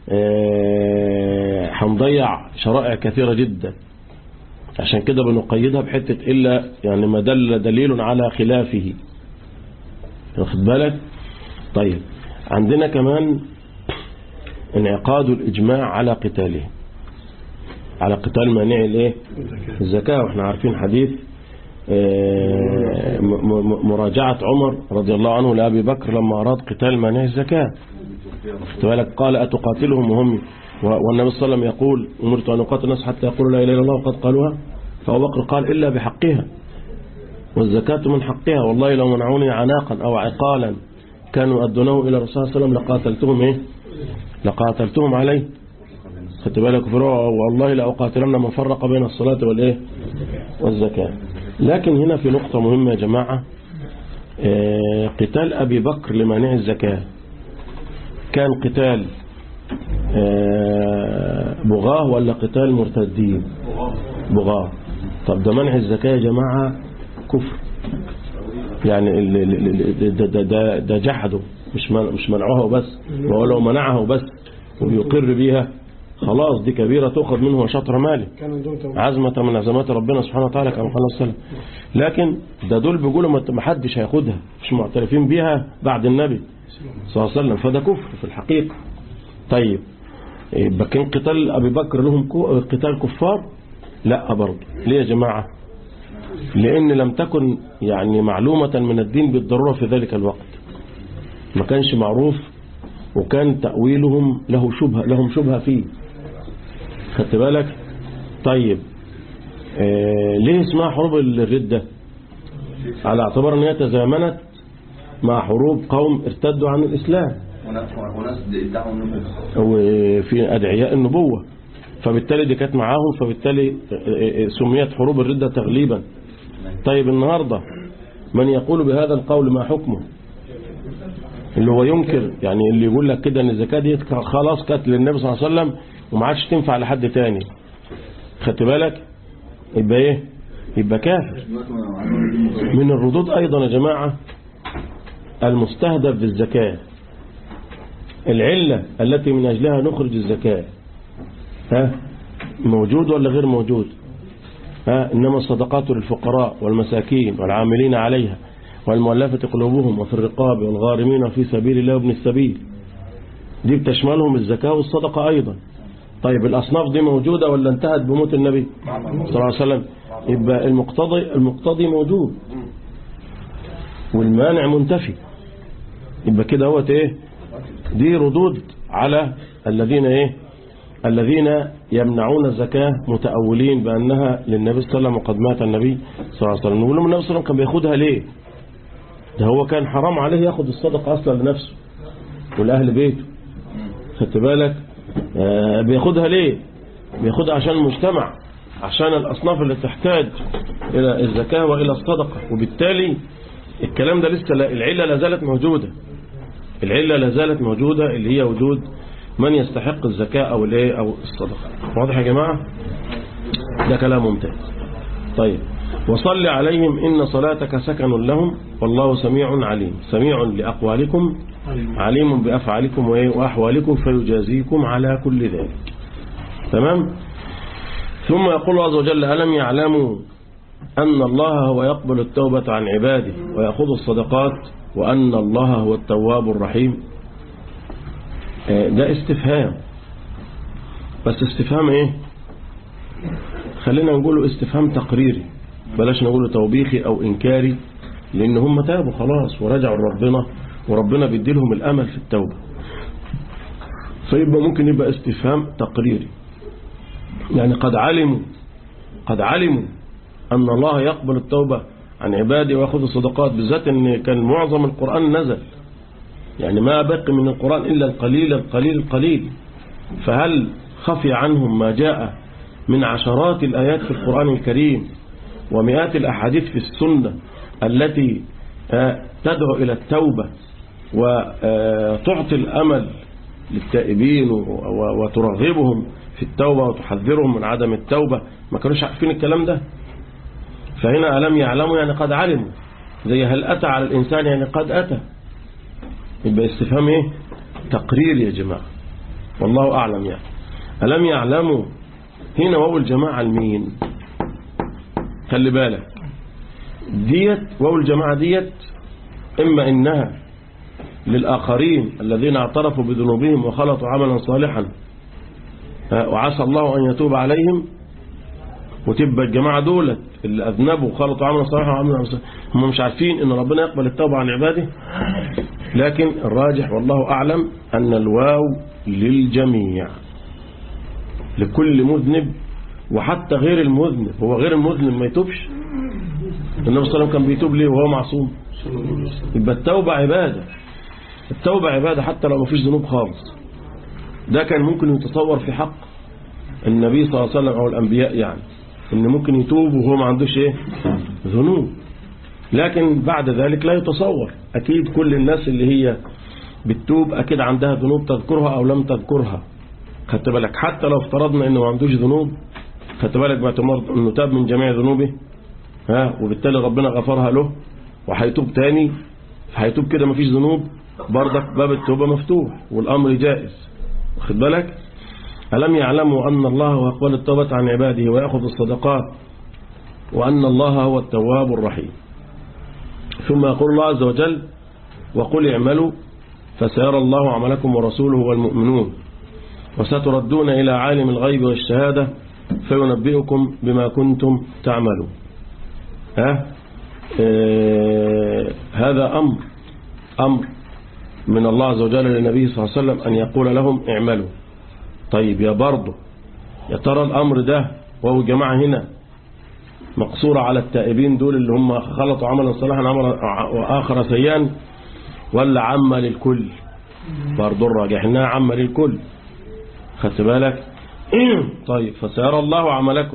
S2: هنضيع شرائع كثيرة جدا عشان كده بنقيدها بحتة إلا يعني ما دل دليل على خلافه واخد بالك طيب عندنا كمان انعقاد الإجماع على قتاله على قتال مانع الايه الزكاة واحنا عارفين حديث مراجعة عمر رضي الله عنه لأبي بكر لما أراد قتال مانع الزكاة واخد بالك قال أتقاتلهم وهم والنبي صلى الله عليه وسلم يقول أمرت أن أقاتل الناس حتى يقولوا لا إله إلا الله وقد قالوها فأبو بكر قال إلا بحقها والزكاة من حقها والله لو منعوني عناقا أو عقالا كانوا أدونه إلى الرسول صلى الله عليه وسلم لقاتلتهم إيه لقاتلتهم عليه خدت بالك والله لأقاتلن من فرق بين الصلاة والإيه والزكاة لكن هنا في نقطة مهمة يا جماعة اه قتال أبي بكر لمانع الزكاة كان قتال اه بغاه ولا قتال مرتدين بغاه طب ده منع الزكاة يا جماعة كفر يعني ده, ده, ده, ده جحده مش مش منعوها وبس وهو لو منعها وبس ويقر بيها خلاص دي كبيرة تأخذ منه وشطر ماله عزمة من عزمات ربنا سبحانه وتعالى كما قال الله لكن ده دول بيقولوا ما حدش هياخدها مش معترفين بيها بعد النبي صلى الله عليه وسلم فده كفر في الحقيقة طيب يبقى كان قتال أبي بكر لهم قتال كفار لا برضه ليه يا جماعة لأن لم تكن يعني معلومة من الدين بالضرورة في ذلك الوقت ما كانش معروف وكان تأويلهم له شبهة لهم شبهة فيه خدت بالك طيب آه ليه اسمها حروب الردة على اعتبار ان هي تزامنت مع حروب قوم ارتدوا عن الإسلام
S4: وناس ادعوا النبوة
S2: وفي أدعياء النبوة فبالتالي دي كانت معاهم فبالتالي سميت حروب الردة تغليبا طيب النهاردة من يقول بهذا القول ما حكمه اللي هو ينكر يعني اللي يقول لك كده ان الزكاة دي خلاص كانت للنبي صلى الله عليه وسلم وما عادش تنفع لحد تاني خدت بالك يبقى ايه يبقى كافر من الردود ايضا يا جماعة المستهدف بالزكاة العلة التي من اجلها نخرج الزكاة ها موجود ولا غير موجود ها إنما الصدقات للفقراء والمساكين والعاملين عليها والمؤلفة قلوبهم وفي الرقاب والغارمين في سبيل الله وابن السبيل دي بتشملهم الزكاة والصدقة أيضا طيب الأصناف دي موجودة ولا انتهت بموت النبي صلى الله عليه وسلم يبقى المقتضي المقتضي موجود والمانع منتفي يبقى كده هو ايه دي ردود على الذين ايه الذين يمنعون الزكاة متأولين بأنها للنبي صلى الله عليه وسلم وقد مات النبي صلى الله عليه وسلم نقول لهم النبي صلى الله عليه وسلم كان بياخدها ليه ده هو كان حرام عليه ياخد الصدقة أصلا لنفسه ولأهل بيته خدت بالك آه بياخدها ليه بياخدها عشان المجتمع عشان الأصناف اللي تحتاج إلى الزكاة وإلى الصدقة وبالتالي الكلام ده لسه لا العلة لا زالت موجودة العلة لا زالت موجودة اللي هي وجود من يستحق الزكاة أو الايه أو الصدقة واضح يا جماعة ده كلام ممتاز طيب وصل عليهم إن صلاتك سكن لهم والله سميع عليم سميع لأقوالكم عليم بأفعالكم وأحوالكم فيجازيكم على كل ذلك تمام ثم يقول الله عز وجل ألم يعلموا أن الله هو يقبل التوبة عن عباده ويأخذ الصدقات وأن الله هو التواب الرحيم ده استفهام بس استفهام ايه خلينا نقوله استفهام تقريري بلاش نقوله توبيخي او انكاري لان هم تابوا خلاص ورجعوا لربنا وربنا بيدي لهم الامل في التوبة فيبقى ممكن يبقى استفهام تقريري يعني قد علموا قد علموا ان الله يقبل التوبة عن عباده ويأخذ الصدقات بالذات ان كان معظم القرآن نزل يعني ما بقي من القرآن إلا القليل القليل القليل فهل خفي عنهم ما جاء من عشرات الآيات في القرآن الكريم ومئات الأحاديث في السنة التي تدعو إلى التوبة وتعطي الأمل للتائبين وترغبهم في التوبة وتحذرهم من عدم التوبة ما كانوش عارفين الكلام ده فهنا ألم يعلموا يعني قد علموا زي هل أتى على الإنسان يعني قد أتى يبقى استفهام ايه تقرير يا جماعة والله أعلم يعني ألم يعلموا هنا واو الجماعة المين خلي بالك ديت واو الجماعة ديت إما إنها للآخرين الذين اعترفوا بذنوبهم وخلطوا عملا صالحا وعسى الله أن يتوب عليهم وتبقى الجماعة دولت اللي أذنبوا وخلطوا عملا صالحا وعملا هم مش عارفين إن ربنا يقبل التوبة عن عباده لكن الراجح والله أعلم أن الواو للجميع لكل مذنب وحتى غير المذنب هو غير المذنب ما يتوبش النبي صلى الله عليه وسلم كان بيتوب ليه وهو معصوم يبقى التوبة عبادة التوبة عبادة حتى لو ما فيش ذنوب خالص ده كان ممكن يتصور في حق النبي صلى الله عليه وسلم أو الأنبياء يعني إن ممكن يتوب وهو ما عندوش إيه ذنوب لكن بعد ذلك لا يتصور أكيد كل الناس اللي هي بتتوب أكيد عندها ذنوب تذكرها أو لم تذكرها خدت بالك حتى لو افترضنا إنه ما عندوش ذنوب خدت بالك باعتبار إنه تاب من جميع ذنوبه ها وبالتالي ربنا غفرها له وهيتوب تاني هيتوب كده ما فيش ذنوب برضك باب التوبة مفتوح والأمر جائز واخد بالك ألم يعلموا أن الله هو يقبل التوبة عن عباده ويأخذ الصدقات وأن الله هو التواب الرحيم ثم يقول الله عز وجل وقل اعملوا فسيرى الله عملكم ورسوله والمؤمنون وستردون إلى عالم الغيب والشهادة فينبئكم بما كنتم تعملون ها اه هذا أمر أمر من الله عز وجل للنبي صلى الله عليه وسلم أن يقول لهم اعملوا طيب يا برضه يا ترى الأمر ده وهو جماعة هنا مقصورة على التائبين دول اللي هم خلطوا عملا صالحا وآخر سيئا ولا عامة للكل برضه الراجح انها عامة للكل خدت بالك طيب فسيرى الله عملكم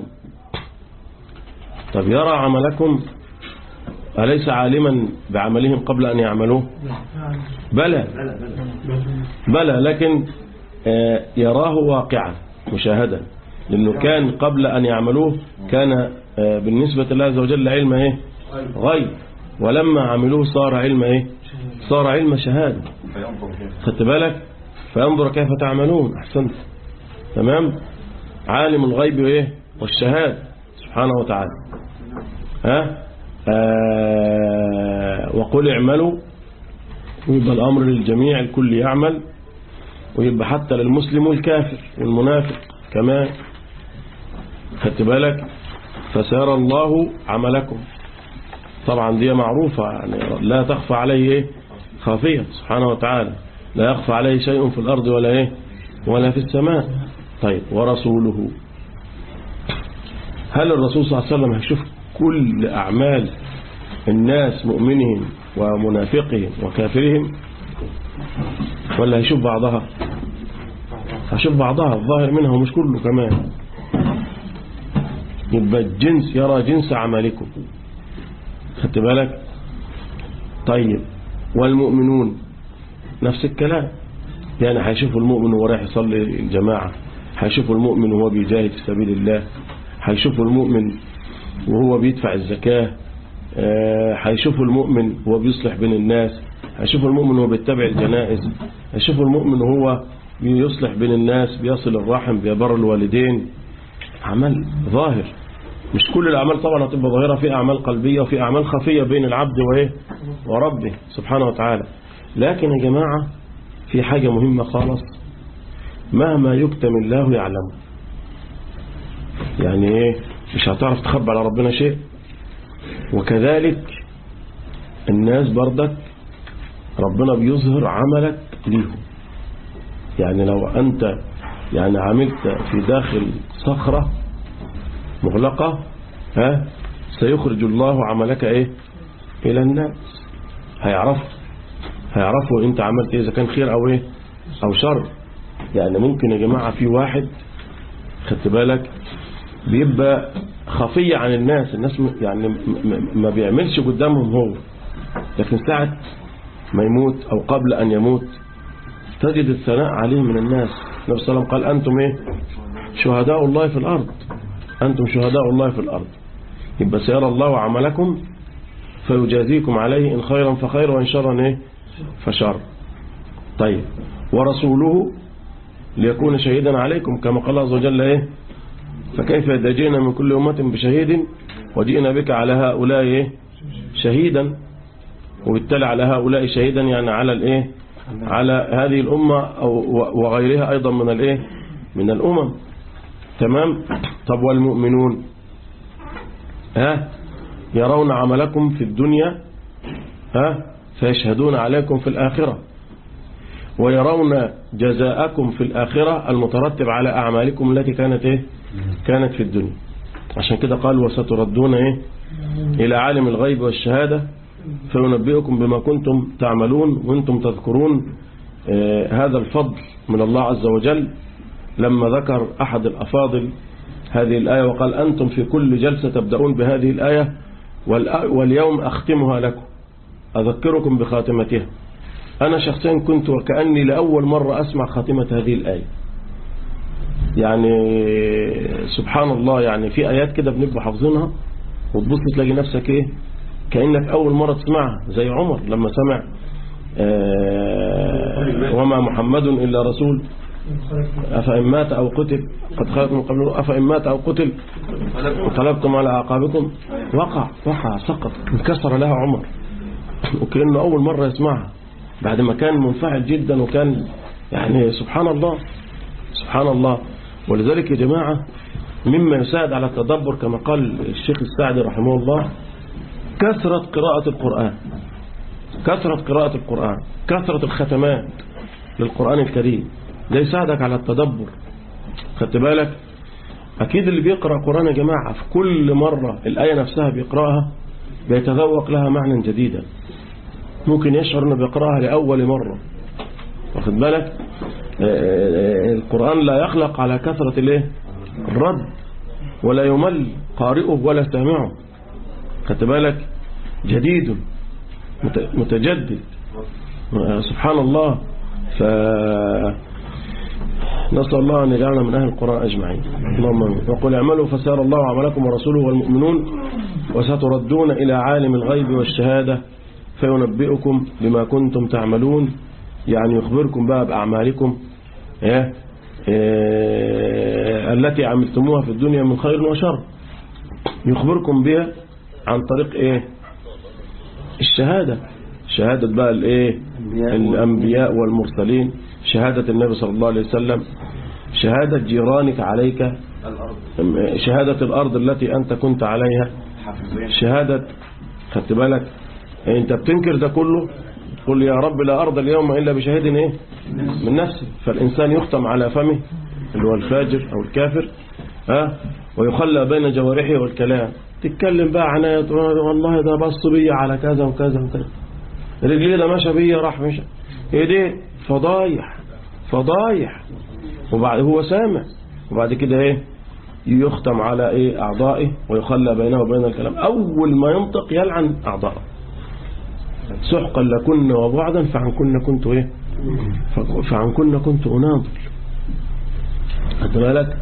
S2: طب يرى عملكم أليس عالما بعملهم قبل أن يعملوه بلى بلى لكن آه، يراه واقعا مشاهدا لأنه كان قبل أن يعملوه كان آه، بالنسبة لله عز وجل علم إيه غيب ولما عملوه صار علم إيه صار علم شهادة خدت بالك فينظر كيف تعملون أحسنت تمام عالم الغيب وإيه والشهادة سبحانه وتعالى ها آه وقل اعملوا ويبقى الأمر للجميع الكل يعمل ويبقى حتى للمسلم والكافر والمنافق كمان خدت بالك فسيرى الله عملكم طبعا دي معروفة يعني لا تخفى عليه إيه؟ خافية سبحانه وتعالى لا يخفى عليه شيء في الأرض ولا إيه ولا في السماء طيب ورسوله هل الرسول صلى الله عليه وسلم هيشوف كل أعمال الناس مؤمنهم ومنافقهم وكافرهم ولا هيشوف بعضها هيشوف بعضها الظاهر منها ومش كله كمان يبقى الجنس يرى جنس عملكم خدت بالك طيب والمؤمنون نفس الكلام يعني هيشوفوا المؤمن وهو رايح يصلي الجماعة هيشوفوا المؤمن وهو بيجاهد في سبيل الله هيشوفوا المؤمن وهو بيدفع الزكاة آه، هيشوفوا المؤمن وهو بيصلح بين الناس هيشوفوا المؤمن وهو بيتبع الجنائز هيشوفوا المؤمن وهو بيصلح بين الناس بيصل الرحم بيبر الوالدين عمل ظاهر مش كل الأعمال طبعا هتبقى ظاهرة في أعمال قلبية وفي أعمال خفية بين العبد وإيه وربه سبحانه وتعالى لكن يا جماعة في حاجة مهمة خالص مهما يكتم الله يعلم يعني إيه مش هتعرف تخبى على ربنا شيء وكذلك الناس بردك ربنا بيظهر عملك ليهم يعني لو أنت يعني عملت في داخل صخرة مغلقة ها سيخرج الله عملك ايه الى الناس هيعرف هيعرفوا انت عملت ايه اذا كان خير او ايه او شر يعني ممكن يا جماعة في واحد خدت بالك بيبقى خفية عن الناس الناس م- يعني م- م- ما بيعملش قدامهم هو لكن ساعة ما يموت او قبل ان يموت تجد الثناء عليه من الناس النبي صلى الله عليه وسلم قال أنتم إيه شهداء الله في الأرض أنتم شهداء الله في الأرض يبقى سيرى الله عملكم فيجازيكم عليه إن خيرا فخير وإن شرا إيه فشر طيب ورسوله ليكون شهيدا عليكم كما قال الله عز وجل إيه فكيف إذا جئنا من كل أمة بشهيد وجئنا بك على هؤلاء إيه شهيدا وبالتالي على هؤلاء شهيدا يعني على الإيه على هذه الأمة أو وغيرها أيضا من الإيه من الأمم تمام طب والمؤمنون ها يرون عملكم في الدنيا ها فيشهدون عليكم في الآخرة ويرون جزاءكم في الآخرة المترتب على أعمالكم التي كانت إيه كانت في الدنيا عشان كده قال وستردون إيه إلى عالم الغيب والشهادة فينبئكم بما كنتم تعملون وانتم تذكرون آه هذا الفضل من الله عز وجل لما ذكر أحد الأفاضل هذه الآية وقال أنتم في كل جلسة تبدأون بهذه الآية واليوم أختمها لكم أذكركم بخاتمتها أنا شخصيا كنت وكأني لأول مرة أسمع خاتمة هذه الآية يعني سبحان الله يعني في آيات كده بنبقى حافظينها وتبص تلاقي نفسك إيه كأنك أول مرة تسمعها زي عمر لما سمع وما محمد إلا رسول أفإن مات أو قتل قد خلت من قبله أفإن مات أو قتل انقلبتم على أعقابكم وقع وقع سقط انكسر لها عمر وكأنه أول مرة يسمعها بعد ما كان منفعل جدا وكان يعني سبحان الله سبحان الله ولذلك يا جماعة مما يساعد على التدبر كما قال الشيخ السعدي رحمه الله كثرة قراءة القرآن كثرة قراءة القرآن كثرة الختمات للقرآن الكريم ده يساعدك على التدبر خدت بالك أكيد اللي بيقرأ قرآن يا جماعة في كل مرة الآية نفسها بيقرأها بيتذوق لها معنى جديدا ممكن يشعر أنه بيقرأها لأول مرة واخد بالك آه، القرآن لا يخلق على كثرة الايه الرد ولا يمل قارئه ولا سامعه خدت بالك جديد مت- متجدد آه، سبحان الله ف نسأل الله أن يجعلنا من أهل القرآن أجمعين اللهم آمين وقل اعملوا فسار الله عملكم ورسوله والمؤمنون وستردون إلى عالم الغيب والشهادة فينبئكم بما كنتم تعملون يعني يخبركم بقى بأعمالكم إيه؟ إيه التي عملتموها في الدنيا من خير وشر يخبركم بها عن طريق إيه الشهادة شهادة بقى الإيه الأنبياء والمرسلين شهادة النبي صلى الله عليه وسلم شهادة جيرانك عليك
S4: الأرض
S2: شهادة الأرض التي أنت كنت عليها
S4: حفظين
S2: شهادة خدت بالك انت بتنكر ده كله قل يا رب لا أرض اليوم إلا بشهيد ايه من نفسه فالإنسان يختم على فمه اللي هو الفاجر أو الكافر ها ويخلى بين جوارحه والكلام تتكلم بقى عن آيات، والله ده بص بيا على كذا وكذا وكذا رجليه ده مشى بيا راح مشى ايديه فضايح فضايح وبعد هو سامع وبعد كده ايه يختم على ايه اعضائه ويخلى بينه وبين الكلام اول ما ينطق يلعن اعضائه سحقا لكن وبعدا فعن كن كنت ايه فعن كن كنت اناضل خدت بالك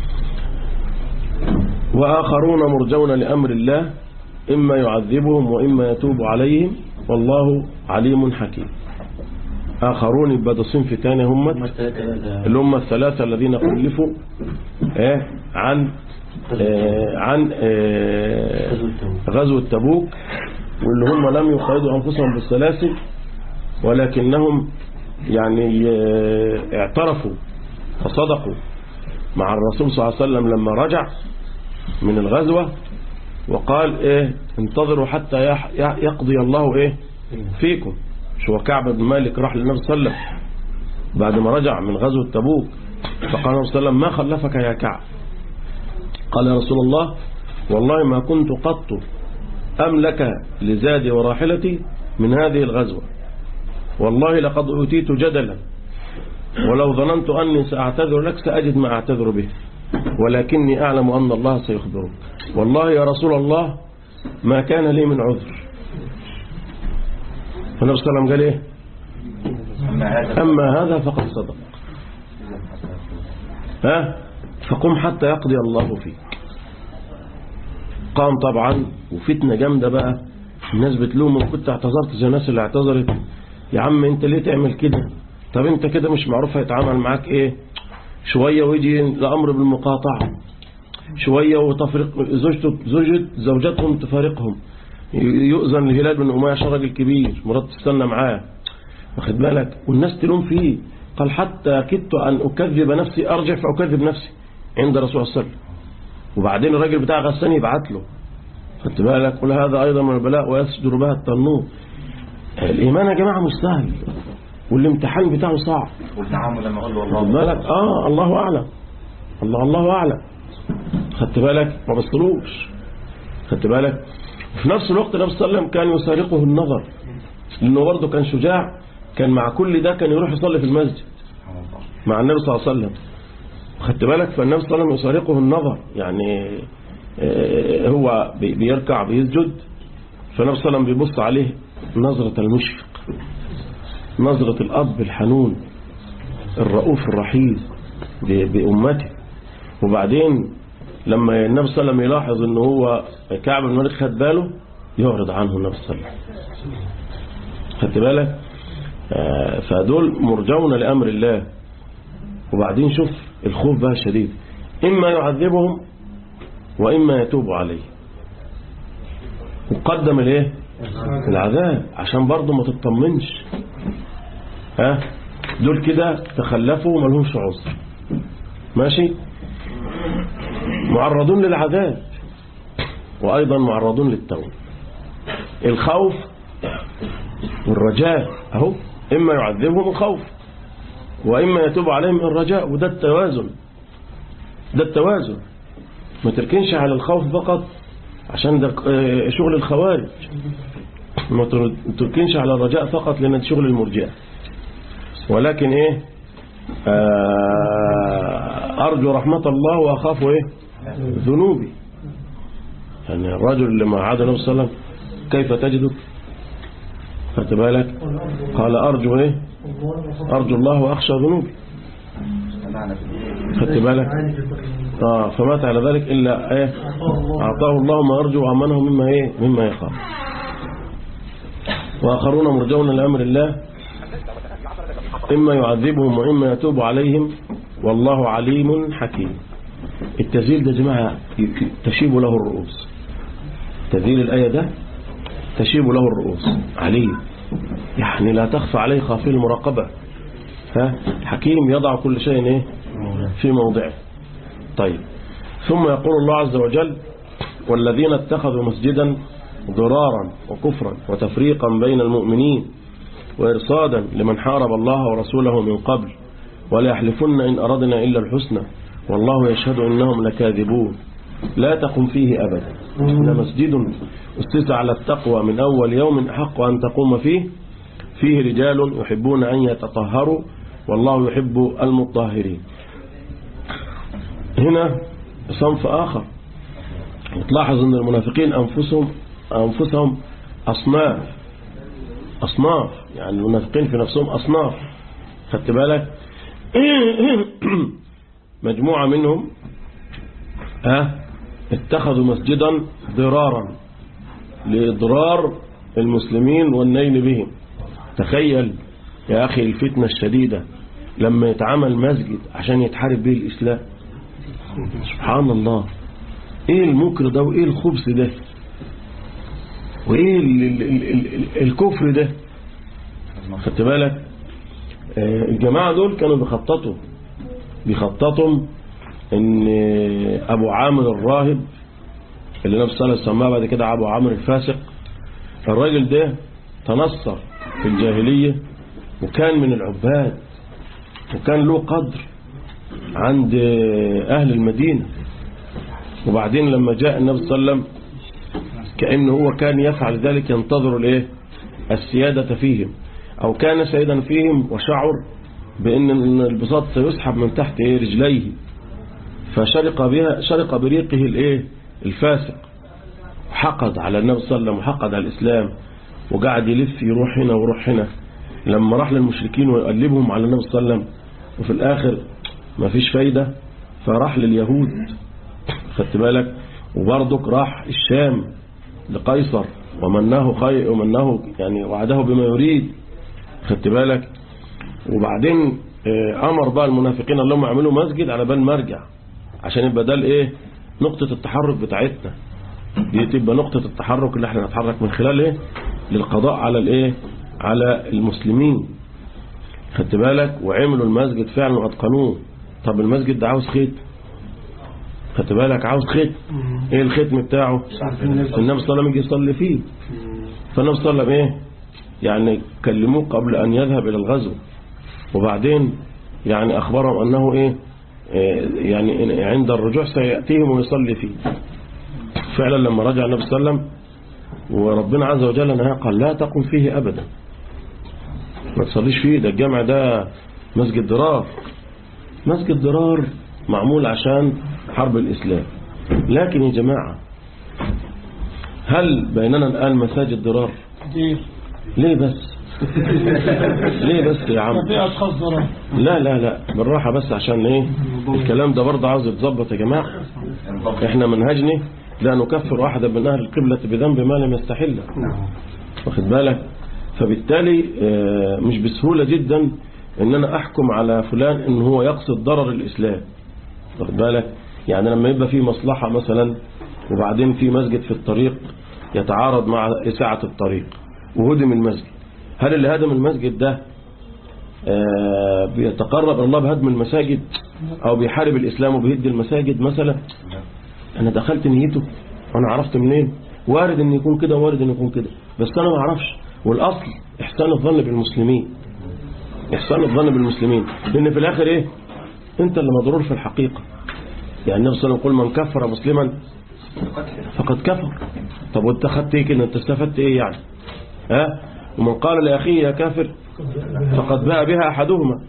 S2: واخرون مرجون لامر الله اما يعذبهم واما يتوب عليهم والله عليم حكيم اخرون يبقى ده صنف تاني هم اللي هم الثلاثة الذين خلفوا ايه عن آه عن آه غزوة تبوك واللي هم لم يقيدوا أنفسهم بالسلاسل ولكنهم يعني آه اعترفوا وصدقوا مع الرسول صلى الله عليه وسلم لما رجع من الغزوة وقال ايه انتظروا حتى يح- يقضي الله ايه فيكم شو كعب بن مالك راح للنبي صلى الله عليه وسلم بعد ما رجع من غزوة تبوك فقال النبي صلى الله عليه وسلم ما خلفك يا كعب قال يا رسول الله والله ما كنت قط أملك لزادي وراحلتي من هذه الغزوة والله لقد أوتيت جدلا ولو ظننت أني سأعتذر لك سأجد ما أعتذر به ولكني أعلم أن الله سيخبرك والله يا رسول الله ما كان لي من عذر فالنبي صلى الله عليه وسلم قال إيه
S4: أما هذا
S2: أما هذا فقد صدق ها فقم حتى يقضي الله فيك قام طبعا وفتنة جامدة بقى الناس بتلومه كنت اعتذرت زي الناس اللي اعتذرت يا عم انت ليه تعمل كده طب انت كده مش معروف هيتعامل معاك ايه شوية ويجي الامر بالمقاطعة شوية وتفرق زوجته زوجة زوجتهم تفارقهم يؤذن لهلال بن أمية عشان راجل كبير مرات تستنى معاه واخد بالك والناس تلوم فيه قال حتى كدت أن أكذب نفسي أرجع فأكذب نفسي عند رسول الله صلى الله عليه وسلم وبعدين الراجل بتاع غسان يبعت له خدت بالك قل هذا أيضا من البلاء ويسجر بها التنور الإيمان يا جماعة مش سهل والامتحان بتاعه صعب
S4: والتعامل لما أقول له
S2: خد
S4: والله
S2: بالك آه الله أعلم الله الله أعلم خدت بالك ما بصلوش خدت بالك وفي نفس الوقت النبي صلى الله عليه وسلم كان يسارقه النظر لأنه برضه كان شجاع كان مع كل ده كان يروح يصلي في المسجد مع النبي صلى الله عليه وسلم خدت بالك فالنبي صلى الله عليه وسلم يسارقه النظر يعني آه، هو بي- بيركع بيسجد فالنبي صلى الله عليه وسلم بيبص عليه نظرة المشفق نظرة الأب الحنون الرؤوف الرحيم ب- بأمته وبعدين لما النبي صلى الله عليه وسلم يلاحظ ان هو كعب بن مالك خد باله يعرض عنه النبي صلى الله عليه وسلم خدت بالك آه، فدول مرجون لأمر الله وبعدين شوف الخوف بقى شديد إما يعذبهم وإما يتوب عليه وقدم الايه العذاب عشان برضه ما تطمنش ها دول كده تخلفوا وما لهمش عذر ماشي معرضون للعذاب وأيضا معرضون للتوبة الخوف والرجاء أهو إما يعذبهم الخوف وإما يتوب عليهم الرجاء وده التوازن ده التوازن ما تركنش على الخوف فقط عشان ده آه، شغل الخوارج ما تر- تركنش على الرجاء فقط لأن ده شغل المرجئة ولكن إيه آه، أرجو رحمة الله وأخاف إيه ذنوبي يعني الرجل اللي مع عاد النبي صلى الله عليه وسلم كيف تجدك خدت بالك قال أرجو إيه أرجو الله وأخشى ذنوبي خدت بالك آه فمات على ذلك إلا إيه أعطاه الله ما أرجو وأمنه مما إيه مما يخاف وآخرون مرجون لأمر الله إما يعذبهم وإما يتوب عليهم والله عليم حكيم التزيل ده يا جماعة تشيب له الرؤوس تزيل الآية ده تشيب له الرؤوس عليم يعني لا تخفى عليه خافية المراقبة ها حكيم يضع كل شيء إيه في موضعه طيب ثم يقول الله عز وجل والذين اتخذوا مسجدا ضرارا وكفرا وتفريقا بين المؤمنين وإرصادا لمن حارب الله ورسوله من قبل ولا يحلفن إن أردنا إلا الحسنى والله يشهد إنهم لكاذبون لا تقم فيه أبدا لمسجد أسس على التقوى من أول يوم أحق أن تقوم فيه فيه رجال يحبون أن يتطهروا والله يحب المطهرين هنا صنف آخر تلاحظ أن المنافقين أنفسهم أنفسهم أصناف أصناف يعني المنافقين في نفسهم أصناف خدت بالك مجموعة منهم ها اتخذوا مسجدا ضرارا لإضرار المسلمين والنيل بهم تخيل يا أخي الفتنة الشديدة لما يتعمل مسجد عشان يتحارب به الإسلام سبحان الله ايه المكر ده وايه الخبث ده وايه ال ال ال ال الكفر ده خدت بالك آه، الجماعة دول كانوا بيخططوا بيخططوا ان ابو عامر الراهب اللي النبي صلى الله عليه وسلم سماه بعد كده ابو عامر الفاسق الراجل ده تنصر في الجاهلية وكان من العباد وكان له قدر عند أهل المدينة وبعدين لما جاء النبي صلى الله عليه وسلم كأنه هو كان يفعل ذلك ينتظر الايه السيادة فيهم أو كان سيدا فيهم وشعر بأن البساط سيسحب من تحت إيه رجليه فشرق بها شرق بريقه الايه الفاسق حقد على النبي صلى الله عليه وسلم وحقد على الإسلام وقعد يلف يروح هنا ويروح هنا لما راح للمشركين ويقلبهم على النبي صلى الله عليه وسلم وفي الآخر ما فيش فايدة فراح لليهود خدت بالك وبرضك راح الشام لقيصر ومناه خير ومناه يعني وعده بما يريد خدت بالك وبعدين آه، امر بقى المنافقين اللي هم يعملوا مسجد على بال ما ارجع عشان يبقى ده الايه نقطة التحرك بتاعتنا دي تبقى نقطة التحرك اللي احنا نتحرك من خلالها للقضاء على الايه على المسلمين خدت بالك وعملوا المسجد فعلا واتقنوه طب المسجد ده عاوز خيط خدت بالك عاوز خيط ايه الختم بتاعه النبي صلى الله عليه وسلم يجي يصلي فيه فالنبي صلى الله عليه وسلم ايه يعني كلموه قبل ان يذهب الى الغزو وبعدين يعني اخبرهم انه ايه إيه يعني عند الرجوع سيأتيهم ويصلي فيه فعلا لما رجع النبي صلى الله عليه وسلم وربنا عز وجل نهى قال لا تقم فيه أبدا ما تصليش فيه ده الجامع ده مسجد ضرار مسجد ضرار معمول عشان حرب الإسلام لكن يا جماعة هل بيننا الآن مساجد ضرار ليه بس ليه بس يا عم
S6: في أشخاص ضرر
S2: لا لا لا بالراحة بس عشان ايه الكلام ده برضه عاوز يتظبط يا جماعة احنا منهجنا لا نكفر احدا من اهل القبلة بذنب ما لم يستحله واخد بالك فبالتالي آه، مش بسهولة جدا ان انا احكم على فلان ان هو يقصد ضرر الاسلام واخد بالك يعني لما يبقى في مصلحة مثلا وبعدين في مسجد في الطريق يتعارض مع ساعة الطريق وهدم المسجد هل اللي هدم المسجد ده آه، بيتقرب إلى الله بهدم المساجد او بيحارب الاسلام وبيهد المساجد مثلا انا دخلت نيته وانا عرفت منين وارد ان يكون كده وارد ان يكون كده بس انا ما اعرفش والاصل احسان الظن بالمسلمين احسان الظن بالمسلمين لان في الاخر ايه انت اللي مضرور في الحقيقة يعني النبي صلى الله عليه وسلم يقول من كفر مسلما فقد كفر طب وانت خدت ايه كده انت استفدت ايه يعني ها ومن قال لاخيه يا كافر فقد باء بها احدهما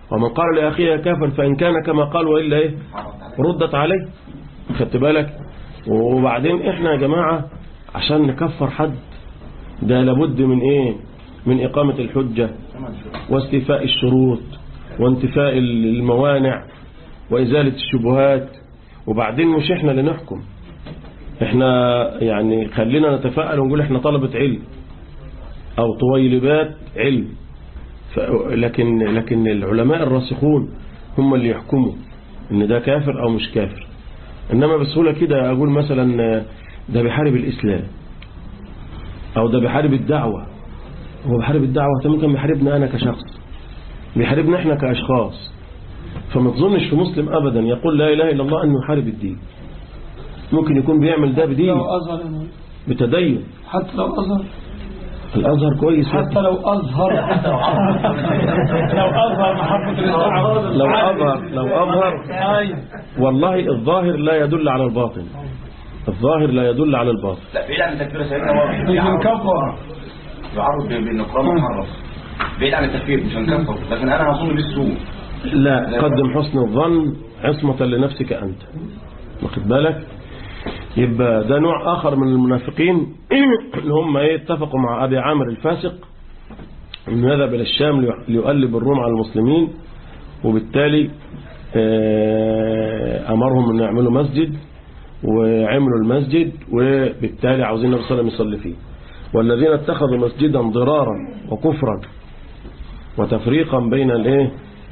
S2: ومن قال لأخيه كافر فإن كان كما قال وإلا إيه ردت عليه خدت بالك وبعدين إحنا يا جماعة عشان نكفر حد ده لابد من إيه من إقامة الحجة واستيفاء الشروط وانتفاء الموانع وإزالة الشبهات وبعدين مش إحنا اللي نحكم إحنا يعني خلينا نتفائل ونقول إحنا طلبة علم أو طويلبات علم ف... لكن لكن العلماء الراسخون هم اللي يحكموا ان ده كافر او مش كافر انما بسهوله كده اقول مثلا ده بيحارب الاسلام او ده بيحارب الدعوه هو بيحارب الدعوه ده ممكن بيحاربنا انا كشخص بيحاربنا احنا كاشخاص فما تظنش في مسلم ابدا يقول لا اله الا الله انه يحارب الدين ممكن يكون بيعمل ده بدين
S6: لو أظهر
S2: بتدين
S6: حتى لو أظهر
S2: الازهر كويس
S6: حتى لو أظهر لو أظهر محبة الإسلام
S2: لو اظهر لو اظهر
S6: أيوة
S2: والله الظاهر لا يدل على الباطن الظاهر لا يدل على الباطن
S4: لا بعيد عن التكفير سيدنا هو
S6: مش
S4: بيعرض
S6: مكفر
S4: بيعرض بان القرآن محرف بعيد عن التكفير مش هنكفر لكن انا هظن بالسوء
S2: لا قدم حسن الظن عصمة لنفسك أنت واخد بالك يبقى ده نوع آخر من المنافقين اللي هم ايه اتفقوا مع أبي عامر الفاسق انه يذهب إلى الشام ليح- ليؤلب الروم على المسلمين وبالتالي آه، أمرهم أن يعملوا مسجد وعملوا المسجد وبالتالي عاوزين النبي صلى الله عليه وسلم يصلي فيه والذين اتخذوا مسجدا ضرارا وكفرا وتفريقا بين الايه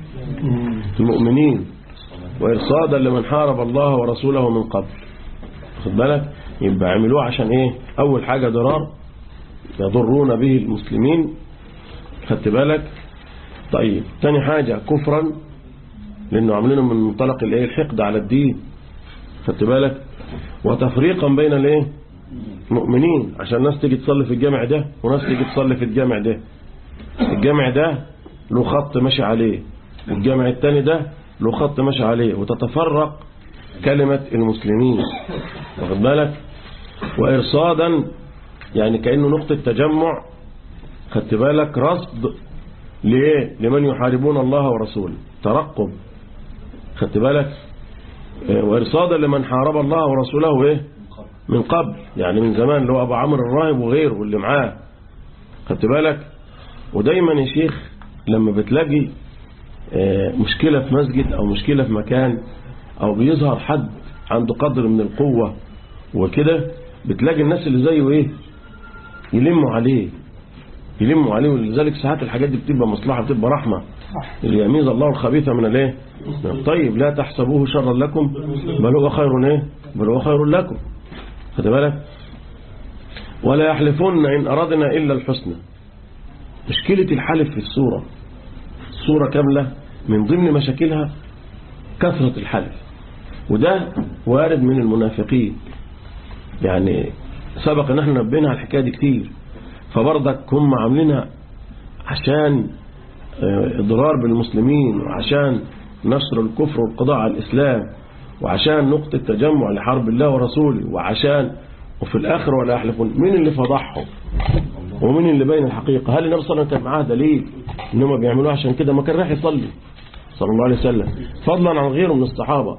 S2: المؤمنين وإرصادا لمن حارب الله ورسوله من قبل خد بالك يبقى عملوه عشان ايه اول حاجة ضرار يضرون به المسلمين خدت بالك طيب تاني حاجة كفرا لانه عاملينه من منطلق الايه الحقد على الدين خدت بالك وتفريقا بين الايه المؤمنين عشان ناس تيجي تصلي في الجامع ده وناس تيجي تصلي في الجامع ده الجامع ده له خط ماشي عليه والجامع التاني ده له خط ماشي عليه وتتفرق كلمة المسلمين واخد بالك وإرصادا يعني كأنه نقطة تجمع خدت بالك رصد لإيه لمن يحاربون الله ورسوله ترقب خدت بالك آه، وإرصادا لمن حارب الله ورسوله إيه من قبل يعني من زمان اللي هو أبو عمرو الراهب وغيره واللي معاه خدت بالك ودايما يا شيخ لما بتلاقي آه، مشكلة في مسجد أو مشكلة في مكان أو بيظهر حد عنده قدر من القوة وكده بتلاقي الناس اللي زيه إيه يلموا عليه يلموا عليه ولذلك ساعات الحاجات دي بتبقى مصلحة بتبقى رحمة اللي يميز الله الخبيث من الايه من الطيب لا تحسبوه شرا لكم بل هو خير ايه بل هو خير لكم خد بالك ولا يحلفون إن أردنا إلا الحسنى مشكلة الحلف في السورة السورة كاملة من ضمن مشاكلها كثرة الحلف وده وارد من المنافقين يعني سبق ان احنا نبينا على الحكاية دي كتير فبرضك هم عاملينها عشان آه، اضرار بالمسلمين وعشان نشر الكفر والقضاء على الإسلام وعشان نقطة تجمع لحرب الله ورسوله وعشان وفي الآخر ولا يحلفون مين اللي فضحهم ومين اللي بين الحقيقة هل النبي صلى الله عليه وسلم كان معاه دليل انهم بيعملوها عشان كده ما كان راح يصلي صلى الله عليه وسلم فضلا عن غيره من الصحابة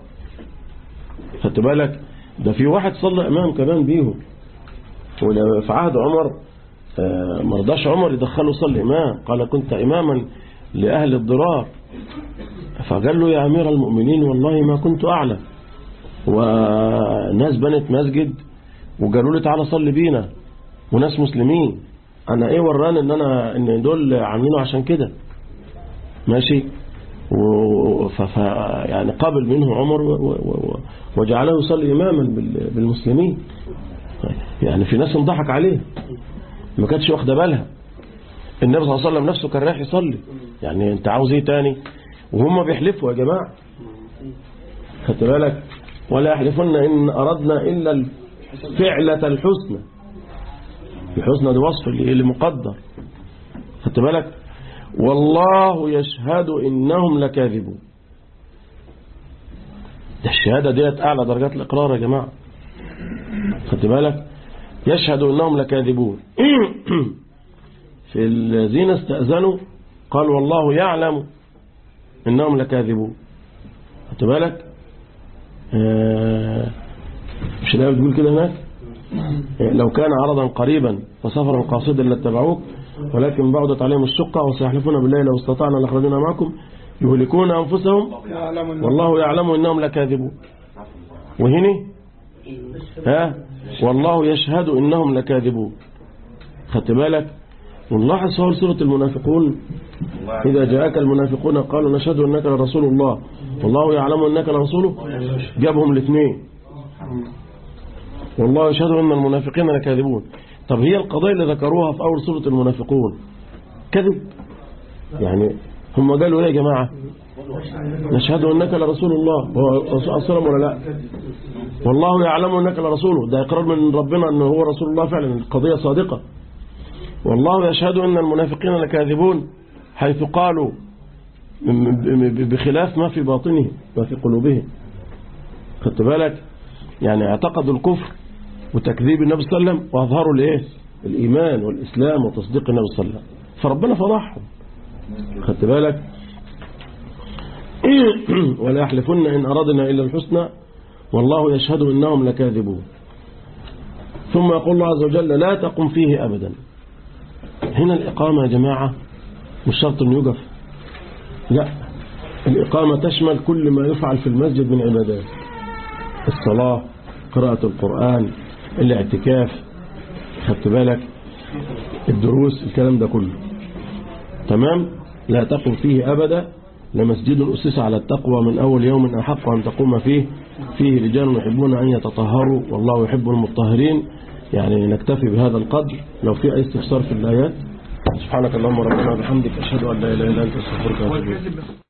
S2: خدت بالك ده في واحد صلى امام كمان بيهم ولا- في عهد عمر آه، ما رضاش عمر يدخله صلي امام قال كنت اماما لاهل الضرار فقال له يا امير المؤمنين والله ما كنت اعلم وناس بنت مسجد وقالوا لي تعالى صلي بينا وناس مسلمين انا ايه وراني ان انا ان دول عاملينه عشان كده ماشي و- ف ف- يعني قبل منه عمر و- و- و- وجعله يصلي اماما بال- بالمسلمين يعني في ناس انضحك عليه ما كانتش واخده بالها النبي صلى الله عليه وسلم نفسه كان رايح يصلي يعني انت عاوز ايه تاني وهم بيحلفوا يا جماعه خدت بالك ولا يحلفن ان اردنا الا الفعلة الحسنى الحسنى دي وصف اللي اللي مقدر خدت بالك والله يشهد انهم لكاذبون ده الشهاده ديت اعلى درجات الاقرار يا جماعه خدت بالك يشهد انهم لكاذبون في الذين استأذنوا قال والله يعلم إنهم لكاذبون خدت بالك آه، مش الآية بتقول كده هناك لو كان عرضا قريبا وسفرا قاصدا لاتبعوك ولكن بعدت عليهم الشقة وسيحلفون بالله لو استطعنا لخرجنا معكم يهلكون أنفسهم والله يعلم إنهم لكاذبون وهنا ها والله يشهد إنهم لكاذبون خدت بالك ونلاحظ في أول سورة المنافقون إذا جاءك المنافقون قالوا نشهد أنك لرسول الله والله يعلم أنك لرسوله جابهم الاثنين والله يشهد أن المنافقين لكاذبون طب هي القضايا اللي ذكروها في أول سورة المنافقون كذب يعني هم قالوا ايه يا جماعة نشهد أنك لرسول الله هو رسول الله ولا لا والله يعلم أنك لرسوله ده إقرار من ربنا أنه هو رسول الله فعلا القضية صادقة والله يشهد أن المنافقين لكاذبون حيث قالوا بخلاف ما في باطنهم ما في قلوبهم خدت بالك يعني اعتقدوا الكفر وتكذيب النبي صلى الله عليه وسلم واظهروا الايه الايمان والاسلام وتصديق النبي صلى الله عليه وسلم فربنا فضحهم خدت بالك ولا يحلفن ان اردنا الا الحسنى والله يشهد انهم لكاذبون ثم يقول الله عز وجل لا تقم فيه ابدا هنا الاقامه يا جماعه مش شرط انه يقف لا الإقامة تشمل كل ما يفعل في المسجد من عبادات الصلاة قراءة القرآن الاعتكاف خدت بالك الدروس الكلام ده كله تمام لا تقم فيه أبدا لمسجد أسس على التقوى من أول يوم أحق أن تقوم فيه فيه رجال يحبون أن يتطهروا والله يحب المطهرين يعني نكتفي بهذا القدر لو في أي استفسار في الآيات سبحانك اللهم ربنا وبحمدك أشهد أن لا إله إلا أنت أستغفرك وأتوب إليك